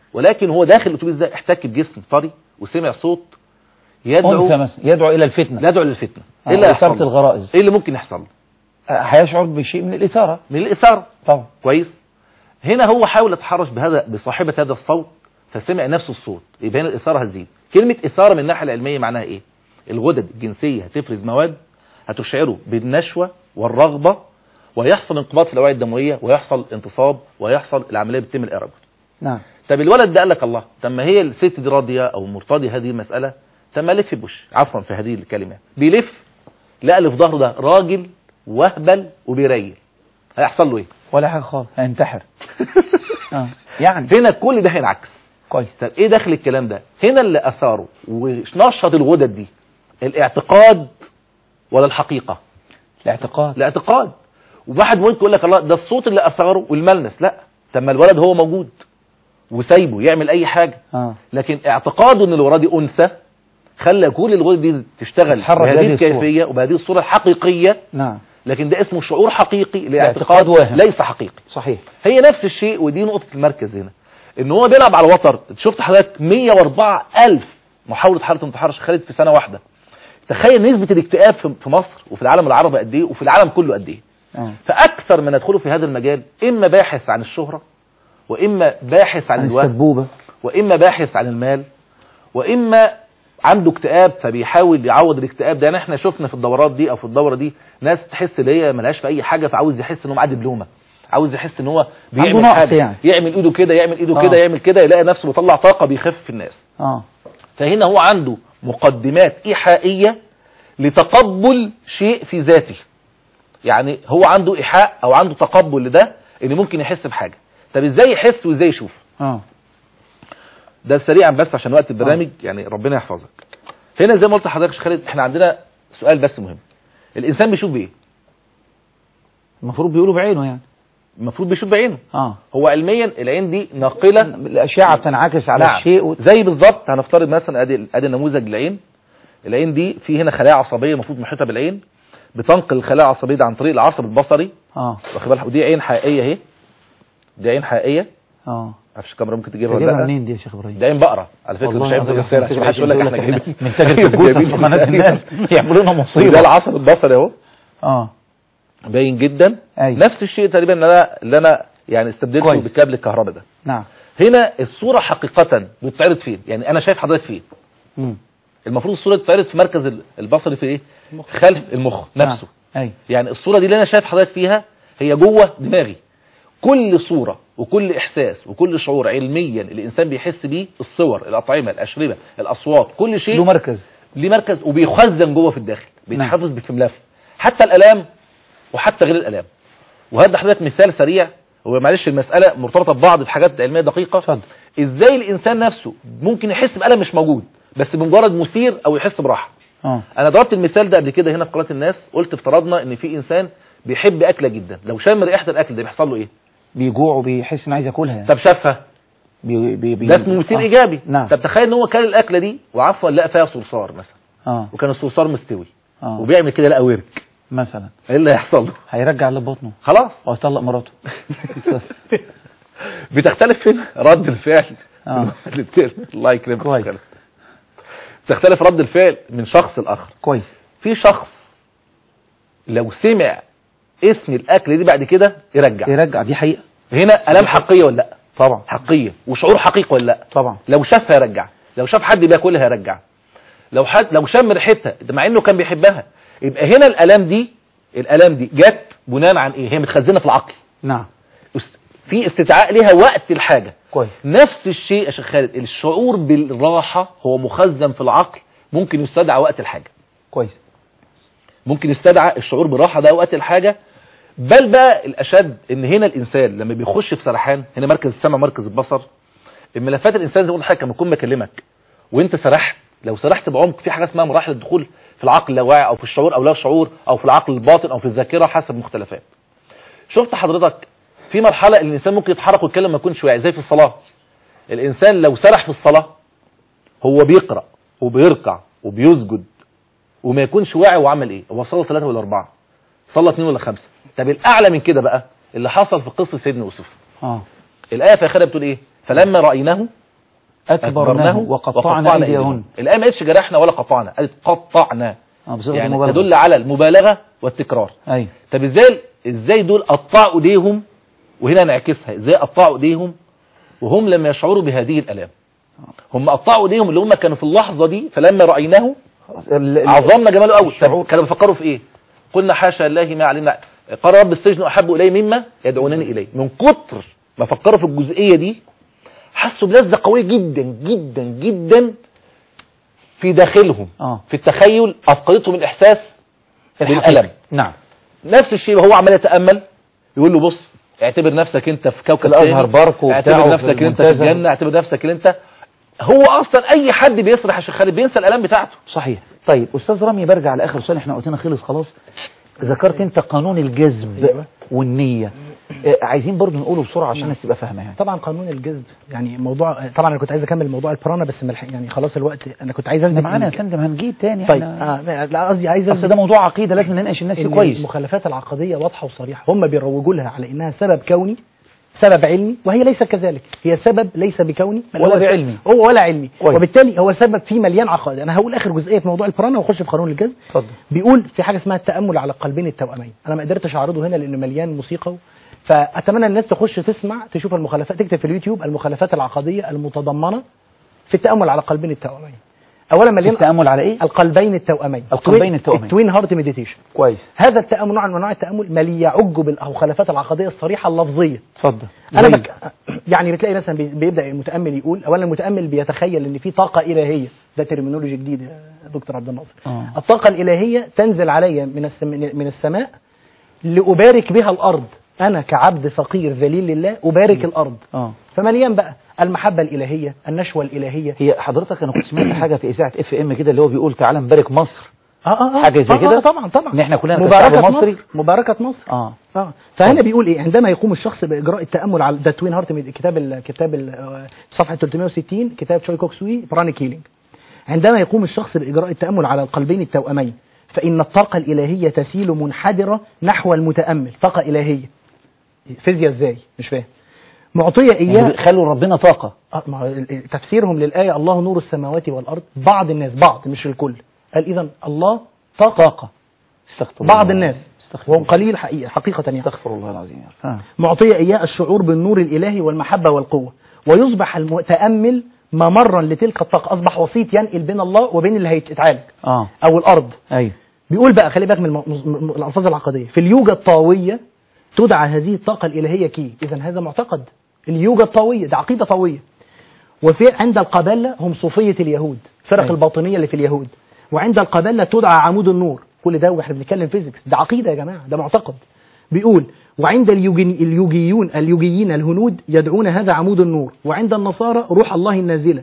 ولكن هو داخل الاتوبيس ده احتك بجسم طري وسمع صوت يدعو أنثى مثلا يدعو إلى الفتنة لا يدعو للفتنه آه، ايه اللي إثارة هيحصل له؟ الغرائز ايه اللي ممكن يحصل له؟ آه، هيشعر بشيء من الإثارة من الاثاره طبعا كويس هنا هو حاول يتحرش بهذا بصاحبه هذا الصوت فسمع نفس الصوت يبقى هنا الاثاره هتزيد كلمه اثاره من الناحيه العلميه معناها ايه الغدد الجنسيه هتفرز مواد هتشعره بالنشوه والرغبه ويحصل انقباض في الاوعيه الدمويه ويحصل انتصاب ويحصل العمليه بتتم الارب نعم طب الولد ده قال لك الله طب ما هي الست دي راضيه او مرتضيه هذه المساله طب ما لف بوش عفوا في هذه الكلمه بيلف لقى اللي في ظهره ده راجل وهبل وبيريل هيحصل له ايه؟ ولا حاجة خالص هينتحر آه. يعني هنا كل ده هينعكس كويس طب ايه دخل الكلام ده؟ هنا اللي اثاره ونشط الغدد دي الاعتقاد ولا الحقيقه؟ الاعتقاد الاعتقاد وواحد ممكن يقول لك الله ده الصوت اللي اثاره والملمس لا طب ما الولد هو موجود وسايبه يعمل اي حاجه آه. لكن اعتقاده ان الوراه دي انثى خلى كل الغدد دي تشتغل تتحرك بهذه بهذه الصورة. الكيفيه وبهذه الصوره الحقيقيه نعم لكن ده اسمه شعور حقيقي اعتقاد لاعتقاد واهم. ليس حقيقي صحيح هي نفس الشيء ودي نقطه المركز هنا ان هو بيلعب على الوتر شفت حضرتك 104 الف محاوله حاله انتحار خالد في سنه واحده تخيل نسبه الاكتئاب في في مصر وفي العالم العربي قد ايه وفي العالم كله قد ايه آه. فاكثر من يدخلوا في هذا المجال اما باحث عن الشهره واما باحث عن عن الوهم السبوبة واما باحث عن المال واما عنده اكتئاب فبيحاول يعوض الاكتئاب ده يعني احنا شفنا في الدورات دي او في الدوره دي ناس تحس ان هي ملهاش في اي حاجه فعاوز يحس ان هو معاه دبلومه عاوز يحس ان هو بيعمل نقص حاجه يعني. يعمل ايده كده يعمل ايده آه. كده يعمل كده يلاقي نفسه بيطلع طاقه بيخفف الناس اه فهنا هو عنده مقدمات ايحائيه لتقبل شيء في ذاته يعني هو عنده ايحاء او عنده تقبل لده ان ممكن يحس بحاجه طب ازاي يحس وازاي يشوف اه ده سريعا بس عشان وقت البرنامج يعني ربنا يحفظك هنا زي ما قلت لحضرتك يا شيخ خالد احنا عندنا سؤال بس مهم الانسان بيشوف بايه المفروض بيقولوا بعينه يعني المفروض بيشوف بعينه اه هو علميا العين دي ناقله الأشعة بتنعكس على نعم. الشيء و... زي بالظبط هنفترض مثلا ادي ادي نموذج العين العين دي في هنا خلايا عصبيه المفروض محيطه بالعين بتنقل الخلايا العصبيه دي عن طريق العصب البصري اه واخد بالك ودي عين حقيقيه اهي دي عين حقيقيه اه معرفش الكاميرا ممكن تجيبها ولا تجيبها لا منين دي يا شيخ ابراهيم دي عين بقره على فكره والله مش عين العظيم بغسالة عشان محدش يقول لك احنا جايبين من تاجر في الجوز جايبين في قناة الناس يعملوا لنا وده مصيبة العصب البصري اهو اه باين جدا أي. نفس الشيء تقريبا اللي انا اللي انا يعني استبدلته كويس. بالكابل الكهرباء ده نعم هنا الصوره حقيقه بتتعرض فين يعني انا شايف حضرتك فين مم. المفروض الصوره تتعرض في مركز ال- البصري في ايه في خلف المخ نفسه نعم. اي يعني الصوره دي اللي انا شايف حضرتك فيها هي جوه دماغي كل صوره وكل احساس وكل شعور علميا الانسان بيحس بيه الصور الاطعمه الاشربه الاصوات كل له شيء مركز ليه مركز وبيخزن جوه في الداخل نعم. بيتحفظ في ملف حتى الالام وحتى غير الالام وهذا حضرتك مثال سريع هو معلش المساله مرتبطه ببعض الحاجات العلميه دقيقه اتفضل. ازاي الانسان نفسه ممكن يحس بالم مش موجود بس بمجرد مثير او يحس براحه اه انا ضربت المثال ده قبل كده هنا في قناه الناس قلت افترضنا ان في انسان بيحب اكله جدا لو شم ريحه الاكل ده بيحصل له ايه بيجوع وبيحس انه عايز ياكلها يعني طب شافها بي بي بي ده اسمه مثير آه. ايجابي نعم طب تخيل ان هو كل الاكله دي وعفوا لقى فيها صرصار مثلا اه وكان الصرصار مستوي اه وبيعمل كده لقى ورك مثلا ايه اللي هيحصل له هيرجع لبطنه خلاص ويطلق مراته بتختلف هنا رد الفعل اه الله يكرمك كويس. تختلف رد الفعل من شخص لاخر كويس في شخص لو سمع اسم الاكل دي بعد كده يرجع يرجع دي حقيقة هنا الام حقيقيه ولا لا طبعا حقيقيه وشعور حقيقي ولا لا طبعا لو شافها يرجع لو شاف حد بياكلها يرجع لو حد لو شم ريحتها ده مع انه كان بيحبها يبقى هنا الالام دي الالام دي جت بناء عن ايه هي متخزنه في العقل نعم است- في استدعاء ليها وقت الحاجه كويس نفس الشيء يا شيخ خالد الشعور بالراحه هو مخزن في العقل ممكن يستدعى وقت الحاجه كويس ممكن يستدعى الشعور بالراحه ده وقت الحاجه بل بقى الاشد ان هنا الانسان لما بيخش في سرحان هنا مركز السمع مركز البصر الملفات الانسان زي ما قلت لحضرتك لما اكون بكلمك وانت سرحت لو سرحت بعمق في حاجه اسمها مراحل الدخول في العقل اللاواعي او في الشعور او لا شعور او في العقل الباطن او في الذاكره حسب مختلفات شفت حضرتك في مرحله الانسان ممكن يتحرك ويتكلم ما يكونش واعي زي في الصلاه الانسان لو سرح في الصلاه هو بيقرا وبيركع وبيسجد وما يكونش واعي وعمل ايه هو صلى ثلاثة ولا أربعة صلى اثنين ولا خمسة طب الأعلى من كده بقى اللي حصل في قصة سيدنا يوسف اه الآية في آخرها بتقول إيه فلما رأيناه أكبرناه وقطعنا أيديهن الآية ما قالتش جرحنا ولا قطعنا قالت قطعنا آه، بصيغة يعني المبالغة. تدل على المبالغة والتكرار أي طب ازاي ازاي دول قطعوا ايديهم وهنا نعكسها ازاي قطعوا ايديهم وهم لم يشعروا بهذه الالام هم قطعوا ايديهم اللي هم كانوا في اللحظه دي فلما رايناه ال- ال- عظمنا جماله قوي الشعور. طب كانوا بيفكروا في ايه قلنا حاشا الله ما علمنا قال رب السجن احب الي مما يدعونني اليه من كتر ما فكروا في الجزئيه دي حسوا بلذه قويه جدا جدا جدا في داخلهم آه. في التخيل افقدتهم الاحساس بالالم نعم نفس الشيء وهو عمال يتامل يقول له بص اعتبر نفسك انت في كوكب الأزهر تاني، بارك وبتاع اعتبر وفي نفسك انت في المنتزه. الجنه اعتبر نفسك ان انت هو اصلا اي حد بيسرح يا شيخ خالد بينسى الالام بتاعته صحيح طيب أستاذ رامي برجع لآخر سؤال احنا وقتنا خلص خلاص ذكرت انت قانون الجذب أيوة. والنية آه، عايزين برضو نقوله بسرعة عشان الناس تبقى فاهمة يعني طبعا قانون الجذب يعني موضوع طبعا انا كنت عايز اكمل موضوع البرانا بس ملحق يعني خلاص الوقت انا كنت عايز احنا اثبت معانا يا إن- فندم هنجيب تاني طيب احنا- آه لا قصدي عايز اصل ده موضوع عقيدة لازم نناقش الناس فيه إن كويس المخالفات العقديه واضحه وصريحه هم بيروجوا لها على انها سبب كوني سبب علمي وهي ليست كذلك هي سبب ليس بكوني بل ولا هو بعلمي. هو ولا علمي كويس. وبالتالي هو سبب فيه مليان عقائد انا هقول اخر جزئيه في موضوع البرانا واخش في قانون الجذب اتفضل بيقول في حاجه اسمها التامل على القلبين التوامين انا ما قدرتش اعرضه هنا لانه مليان موسيقى فاتمنى الناس تخش تسمع تشوف المخالفات تكتب في اليوتيوب المخالفات العقديه المتضمنه في التامل على القلبين التوامين اولا مليان التأمل على ايه القلبين التوامين القلبين التوأمين. التوين هارت ميديتيشن كويس هذا التأمل نوع من انواع التأمل ما يعج بالمخالفات العقدية الصريحة اللفظية اتفضل انا زي- بك... يعني بتلاقي مثلا بي- بيبدا المتامل يقول اولا المتامل بيتخيل ان في طاقه الهيه ده ترمينولوجي جديد يا دكتور عبد الناصر آه. الطاقه الالهيه تنزل علي من السم... من السماء لابارك بها الارض انا كعبد فقير ذليل لله ابارك الارض اه فمليان بقى المحبه الالهيه النشوه الالهيه هي حضرتك انا كنت سمعت حاجة في إذاعة اف ام كده اللي هو بيقول تعالى نبارك مصر اه اه اه حاجة زي آه، كده؟ آه طبعا طبعا إن إحنا كلنا مباركه كشعب مصري؟ مصر مباركه مصر اه اه فهنا بيقول ايه عندما يقوم الشخص باجراء التامل على ده توين هارت من كتاب ال كتاب ال آه، صفحه 360 كتاب شوي كوكسوي برانيك هيلينج عندما يقوم الشخص باجراء التامل على القلبين التوامين فان الطاقه الالهيه تسيل منحدره نحو المتامل طاقه الهيه فيزياء ازاي مش فاهم معطيه يعني اياه خلوا ربنا طاقة آه، ما هو ال- ال- تفسيرهم للايه الله نور السماوات والارض بعض الناس بعض مش الكل قال اذا الله طاقه طاقة استغفر بعض الله. الناس استغفر وهم الله. قليل حقيقه حقيقه يعني استغفر الله العظيم يا رب. آه. معطية إياه الشعور بالنور الإلهي والمحبة والقوة ويصبح المتأمل ممرا لتلك الطاقة أصبح وسيط ينقل بين الله وبين اللي هيتعالج اه أو الأرض ايوه بيقول بقى خلي بالك من الم- م- الألفاظ العقدية في اليوجا الطاوية تدعى هذه الطاقة الإلهية كي إذا هذا معتقد اليوجا الطاوية ده عقيدة طاوية وفي عند القبلة هم صوفية اليهود فرق أيوة. الباطنية اللي في اليهود وعند القبلة تدعى عمود النور كل ده واحنا بنتكلم فيزيكس ده عقيدة يا جماعة ده معتقد بيقول وعند اليوجي اليوجيون اليوجيين الهنود يدعون هذا عمود النور وعند النصارى روح الله النازلة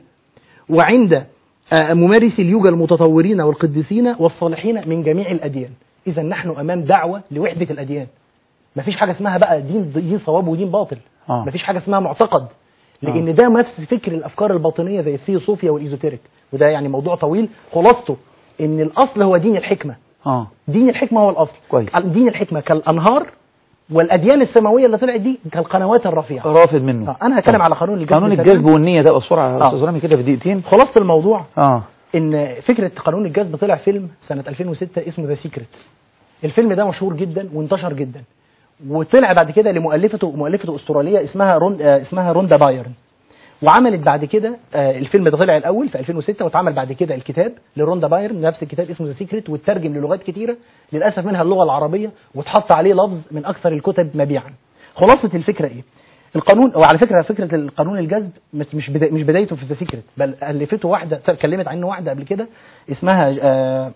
وعند آه، ممارسي اليوجا المتطورين والقديسين والصالحين من جميع الأديان إذا نحن أمام دعوة لوحدة الأديان مفيش حاجة اسمها بقى دين دين صواب ودين باطل آه. مفيش حاجة اسمها معتقد لأن ده نفس فكر الأفكار الباطنية زي الثيوصوفيا والإيزوتيريك وده يعني موضوع طويل خلاصته إن الأصل هو دين الحكمة اه دين الحكمة هو الأصل كويس. دين الحكمة كالأنهار والأديان السماوية اللي طلعت دي كالقنوات الرفيعة رافض منه آه، أنا هتكلم على قانون الجذب قانون تمام. الجذب والنية ده بسرعة يا آه. استاذ رامي كده في دقيقتين خلاصة الموضوع اه ان فكره قانون الجذب طلع فيلم سنه 2006 اسمه ذا سيكريت الفيلم ده مشهور جدا وانتشر جدا وطلع بعد كده لمؤلفته مؤلفته استراليه اسمها رون آه اسمها روندا بايرن وعملت بعد كده آه الفيلم ده طلع الاول في 2006 واتعمل بعد كده الكتاب لروندا بايرن نفس الكتاب اسمه ذا سيكريت واترجم للغات كتيره للاسف منها اللغه العربيه واتحط عليه لفظ من اكثر الكتب مبيعا خلاصه الفكره ايه القانون وعلى فكره فكره القانون الجذب مش مش بدا- مش بدايته في ذا سيكريت بل الفته واحده اتكلمت عنه واحده قبل كده اسمها آه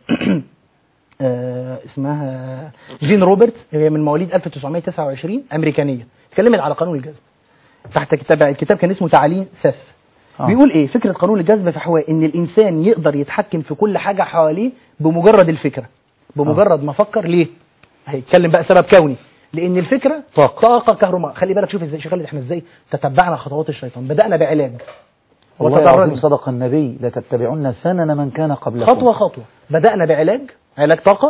آه اسمها جين روبرت هي من مواليد 1929 امريكانيه اتكلمت على قانون الجذب تحت كتاب الكتاب كان اسمه تعاليم سف آه. بيقول ايه فكره قانون الجذب في حواه ان الانسان يقدر يتحكم في كل حاجه حواليه بمجرد الفكره بمجرد ما فكر ليه هيتكلم بقى سبب كوني لان الفكره طاقه طاقه كهرباء خلي بالك شوف ازاي شوف خالد احنا ازاي تتبعنا خطوات الشيطان بدانا بعلاج والله وتدرجنا. العظيم صدق النبي لتتبعن سنن من كان قبلكم خطوة خطوة بدأنا بعلاج علاج طاقة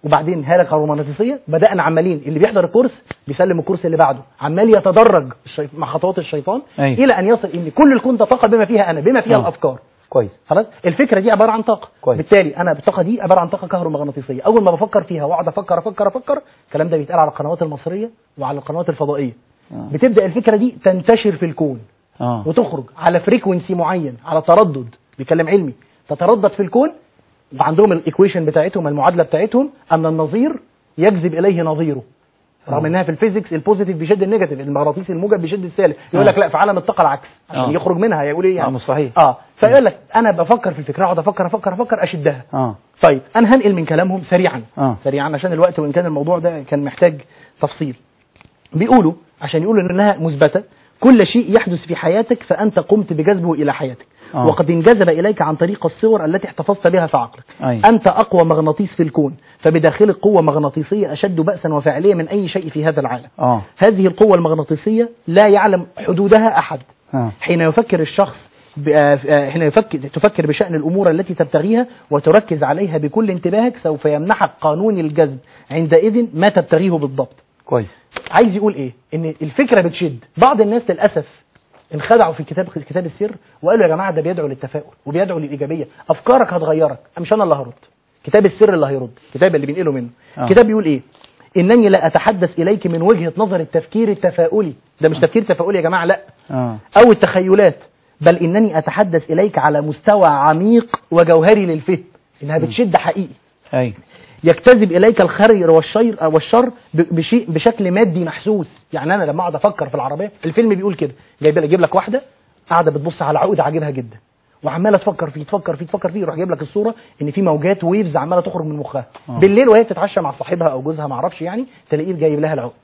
وبعدين هاله كهرومغناطيسيه بدانا عمالين اللي بيحضر الكورس بيسلم الكورس اللي بعده عمال يتدرج الشي- مع خطوات الشيطان أيوة. الى ان يصل ان كل الكون ده طاقه بما فيها انا بما فيها آه. الافكار كويس خلاص الفكره دي عباره عن طاقه كويس. بالتالي انا الطاقه دي عباره عن طاقه كهرومغناطيسيه اول ما بفكر فيها واقعد افكر افكر افكر الكلام ده بيتقال على القنوات المصريه وعلى القنوات الفضائيه آه. بتبدا الفكره دي تنتشر في الكون اه وتخرج على فريكونسي معين على تردد بيتكلم علمي تتردد في الكون وعندهم الايكويشن بتاعتهم المعادله بتاعتهم ان النظير يجذب اليه نظيره رغم آه. انها في الفيزيكس البوزيتيف بيشد النيجاتيف المغناطيسي الموجب بيشد السالب يقول آه. لك لا في عالم الطاقه العكس عشان آه. يخرج منها يقول ايه آه، يعني مش صحيح اه فيقول لك انا بفكر في الفكره اقعد افكر افكر افكر اشدها اه طيب انا هنقل من كلامهم سريعا آه. سريعا عشان الوقت وان كان الموضوع ده كان محتاج تفصيل بيقولوا عشان يقولوا انها مثبته كل شيء يحدث في حياتك فانت قمت بجذبه الى حياتك آه. وقد انجذب اليك عن طريق الصور التي احتفظت بها في عقلك أي. انت اقوى مغناطيس في الكون فبداخلك قوه مغناطيسيه اشد باسا وفاعليه من اي شيء في هذا العالم اه هذه القوه المغناطيسيه لا يعلم حدودها احد اه حين يفكر الشخص ب- آه، آه، حين يفكر تفكر بشأن الأمور التي تبتغيها وتركز عليها بكل انتباهك سوف يمنحك قانون الجذب عندئذ ما تبتغيه بالضبط كويس عايز يقول ايه ان الفكرة بتشد بعض الناس للأسف انخدعوا في كتاب كتاب السر وقالوا يا جماعة ده بيدعو للتفاؤل وبيدعو للإيجابية أفكارك هتغيرك مش أنا اللي هرد كتاب السر اللي هيرد كتاب اللي بينقله منه آه. كتاب بيقول ايه إنني لا أتحدث إليك من وجهة نظر التفكير التفاؤلي ده مش تفكير تفاؤلي يا جماعة لا اه أو التخيلات بل إنني أتحدث إليك على مستوى عميق وجوهري للفهم إنها بتشد حقيقي اي يجتذب إليك الخير والشر والشر ب- بشيء بشكل مادي محسوس يعني أنا لما أقعد أفكر في العربية الفيلم بيقول كده جايب لك جايب لك واحدة قاعدة بتبص على عقد عاجبها جدا وعماله تفكر فيه تفكر فيه تفكر فيه يروح جايب لك الصوره ان في موجات ويفز عماله تخرج من مخها آه. بالليل وهي بتتعشى مع صاحبها او جوزها ما اعرفش يعني تلاقيه جايب لها العقد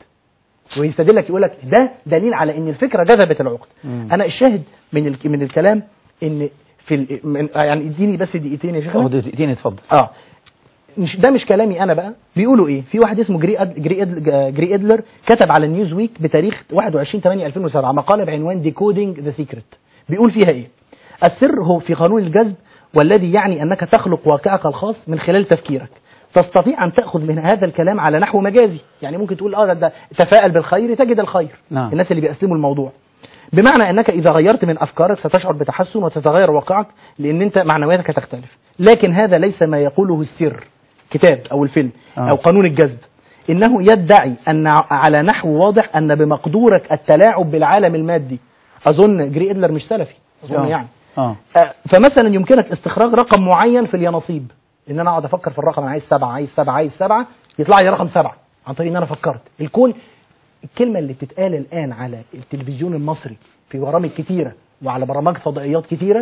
ويستدلك يقول لك ده دليل على ان الفكره جذبت العقد مم. انا الشاهد من ال- من الكلام ان في ال- من يعني اديني بس دقيقتين يا شيخنا اه دقيقتين اتفضل اه مش ده مش كلامي انا بقى بيقولوا ايه في واحد اسمه جري أد... جري, أد... جري ادلر كتب على النيوز ويك بتاريخ 21 8 2007 مقاله بعنوان ديكودينج ذا سيكريت بيقول فيها ايه السر هو في قانون الجذب والذي يعني انك تخلق واقعك الخاص من خلال تفكيرك تستطيع ان تاخذ من هذا الكلام على نحو مجازي يعني ممكن تقول اه ده, ده تفائل بالخير تجد الخير نعم. الناس اللي بيقسموا الموضوع بمعنى انك اذا غيرت من افكارك ستشعر بتحسن وتتغير واقعك لان انت معنوياتك هتختلف لكن هذا ليس ما يقوله السر كتاب او الفيلم آه. او قانون الجذب انه يدعي ان ع- على نحو واضح ان بمقدورك التلاعب بالعالم المادي اظن جري ادلر مش سلفي اظن آه. يعني اه آه، فمثلا يمكنك استخراج رقم معين في اليانصيب ان انا اقعد افكر في الرقم انا عايز سبعه عايز سبعه عايز سبعه يطلع لي رقم سبعه عن طريق ان انا فكرت الكون الكلمه اللي بتتقال الان على التلفزيون المصري في برامج كتيره وعلى برامج فضائيات كتيره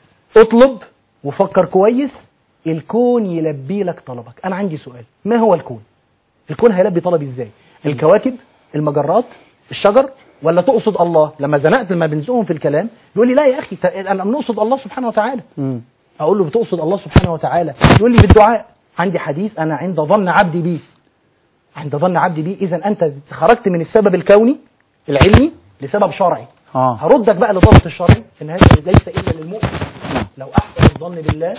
اطلب وفكر كويس الكون يلبي لك طلبك انا عندي سؤال ما هو الكون الكون هيلبي طلبي ازاي الكواكب المجرات الشجر ولا تقصد الله لما زنقت لما بنزقهم في الكلام يقول لي لا يا اخي ت- انا بنقصد الله سبحانه وتعالى مم. اقول له بتقصد الله سبحانه وتعالى يقول لي بالدعاء عندي حديث انا عند ظن عبدي بي عند ظن عبدي بي اذا انت خرجت من السبب الكوني العلمي لسبب شرعي اه هردك بقى لضابط الشرعي ان هذا ليس الا للمؤمن نعم. لو احسن الظن بالله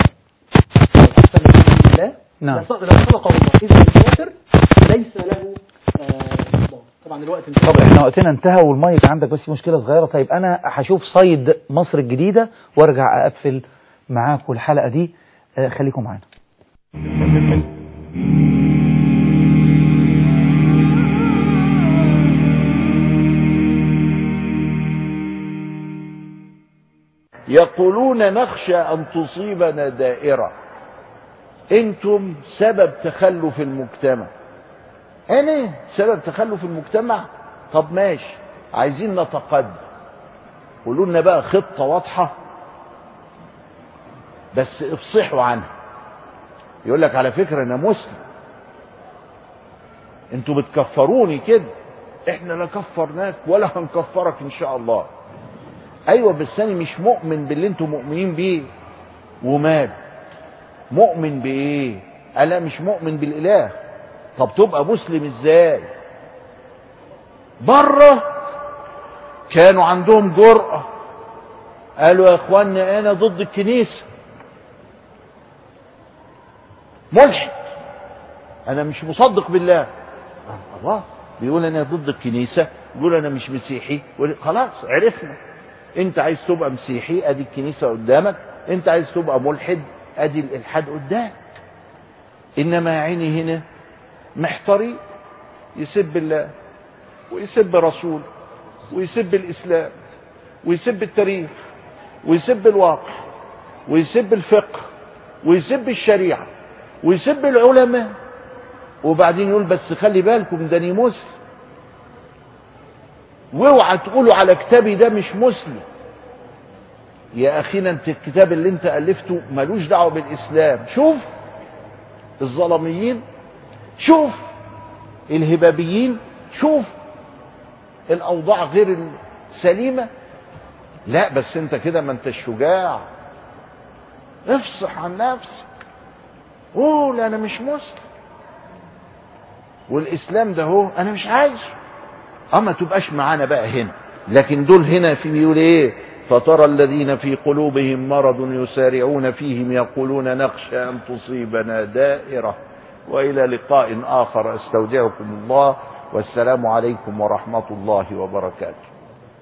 لو احسن الظن بالله نعم. لص- لصدق الله اذا الكافر ليس له آه، إصدار. طبعا الوقت انتهى طب احنا وقتنا انتهى والمايك عندك بس مشكله صغيره طيب انا هشوف صيد مصر الجديده وارجع اقفل معاكم الحلقه دي آه، خليكم معانا يقولون نخشى أن تصيبنا دائرة أنتم سبب تخلف المجتمع أنا سبب تخلف المجتمع طب ماشي عايزين نتقدم قولوا لنا بقى خطة واضحة بس افصحوا عنها يقول لك على فكرة أنا مسلم انتوا بتكفروني كده احنا لا كفرناك ولا هنكفرك ان شاء الله ايوه بس انا مش مؤمن باللي انتوا مؤمنين بيه ومال مؤمن بايه انا مش مؤمن بالاله طب تبقى مسلم ازاي بره كانوا عندهم جرأة قالوا يا اخوانا انا ضد الكنيسة ملحد انا مش مصدق بالله آه، الله بيقول انا ضد الكنيسه بيقول انا مش مسيحي يقول خلاص عرفنا انت عايز تبقى مسيحي ادي الكنيسه قدامك انت عايز تبقى ملحد ادي الالحاد قدامك انما يا عيني هنا محتارين يسب الله ويسب رسوله ويسب الاسلام ويسب التاريخ ويسب الواقع ويسب الفقه ويسب الشريعه ويسب العلماء وبعدين يقول بس خلي بالكم ده أنا مسلم واوعى تقولوا على كتابي ده مش مسلم يا اخينا انت الكتاب اللي انت الفته ملوش دعوه بالاسلام شوف الظلميين شوف الهبابيين شوف الاوضاع غير السليمه لا بس انت كده ما انت شجاع افصح عن نفسك قول انا مش مسلم والاسلام ده هو انا مش عايزه اما تبقاش معانا بقى هنا لكن دول هنا في بيقول ايه فترى الذين في قلوبهم مرض يسارعون فيهم يقولون نخشى ان تصيبنا دائره والى لقاء اخر استودعكم الله والسلام عليكم ورحمه الله وبركاته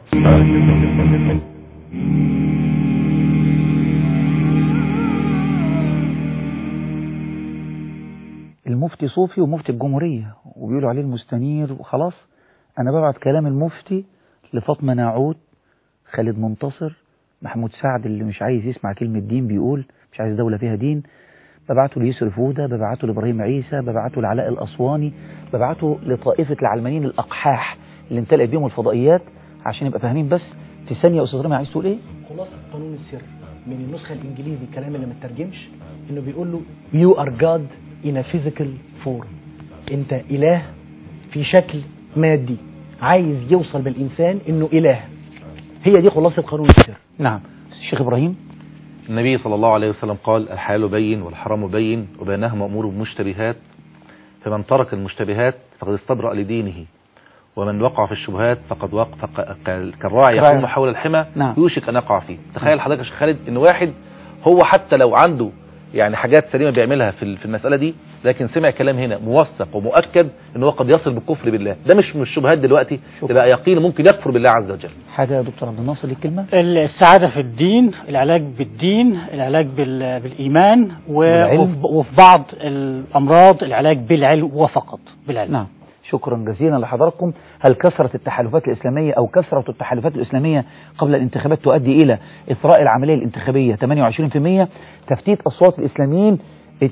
المفتي صوفي ومفتي الجمهورية وبيقولوا عليه المستنير وخلاص أنا ببعت كلام المفتي لفاطمة ناعود خالد منتصر محمود سعد اللي مش عايز يسمع كلمة دين بيقول مش عايز دولة فيها دين ببعته ليسر فودة ببعته لإبراهيم عيسى ببعته لعلاء الأسواني ببعته لطائفة العلمانيين الأقحاح اللي امتلأت بيهم الفضائيات عشان يبقى فاهمين بس في ثانية يا أستاذ رامي عايز تقول إيه؟ خلاصة قانون السر من النسخة الإنجليزي الكلام اللي ما ترجمش إنه بيقول له you are God in a physical form أنت إله في شكل مادي عايز يوصل بالإنسان إنه إله هي دي خلاصة قانون السر نعم الشيخ إبراهيم النبي صلى الله عليه وسلم قال الحلال بين والحرام بين وبينهما أمور مشتبهات فمن ترك المشتبهات فقد استبرأ لدينه ومن وقع في الشبهات فقد وقع فق- ك- كالراعي كالراعي. يقوم حول الحمى نعم. يوشك أن يقع فيه تخيل حضرتك يا شيخ خالد إن واحد هو حتى لو عنده يعني حاجات سليمة بيعملها في ال- في المسألة دي لكن سمع كلام هنا موثق ومؤكد ان هو قد يصل بالكفر بالله ده مش من الشبهات دلوقتي ده بقى يقين ممكن يكفر بالله عز وجل حاجة يا دكتور عبد الناصر ليك كلمة السعادة في الدين العلاج بالدين العلاج بال- بالإيمان و- بالعلم. وف- وفي بعض الأمراض العلاج بالعلم وفقط بالعلم نعم شكرا جزيلا لحضراتكم هل كثرة التحالفات الإسلامية أو كثرة التحالفات الإسلامية قبل الانتخابات تؤدي إلى إثراء العملية الانتخابية 28% تفتيت أصوات الإسلاميين 72%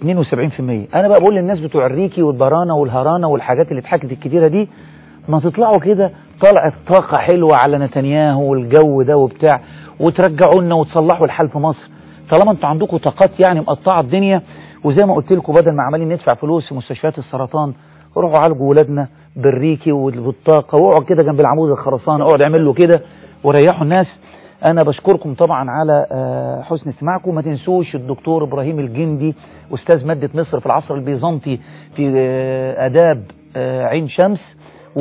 أنا بقى بقول للناس بتوع الريكي والبرانة والهرانة والحاجات اللي اتحكت الكتيرة دي ما تطلعوا كده طلعت طاقة حلوة على نتنياهو والجو ده وبتاع وترجعوا لنا وتصلحوا الحال في مصر طالما انتوا عندكم طاقات يعني مقطعة الدنيا وزي ما قلت لكم بدل ما عمالين ندفع فلوس في مستشفيات السرطان روحوا عالجوا ولادنا بالريكي والطاقة واقعوا كده جنب العمود الخرسانة اقعد اعمل له كده وريحوا الناس انا بشكركم طبعا على آه، حسن استماعكم ما تنسوش الدكتور ابراهيم الجندي استاذ مادة مصر في العصر البيزنطي في آه، اداب آه، عين شمس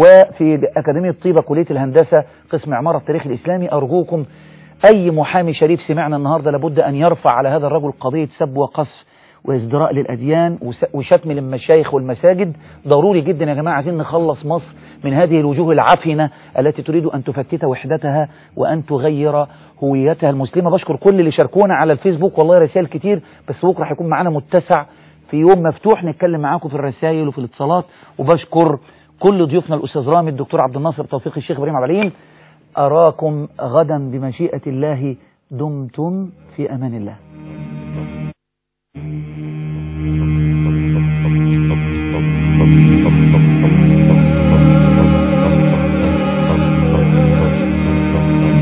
وفي أكاديمية طيبة كلية الهندسة قسم عمارة التاريخ الإسلامي أرجوكم أي محامي شريف سمعنا النهاردة لابد أن يرفع على هذا الرجل قضية سب وقذف وازدراء للأديان وس- وشتم للمشايخ والمساجد ضروري جدا يا جماعة عايزين نخلص مصر من هذه الوجوه العفنة التي تريد أن تفتت وحدتها وأن تغير هويتها المسلمة بشكر كل اللي شاركونا على الفيسبوك والله رسائل كتير بس بكرة هيكون معانا متسع في يوم مفتوح نتكلم معاكم في الرسائل وفي الاتصالات وبشكر كل ضيوفنا الأستاذ رامي الدكتور عبد الناصر توفيق الشيخ إبراهيم عبالين أراكم غدا بمشيئة الله دمتم في أمان الله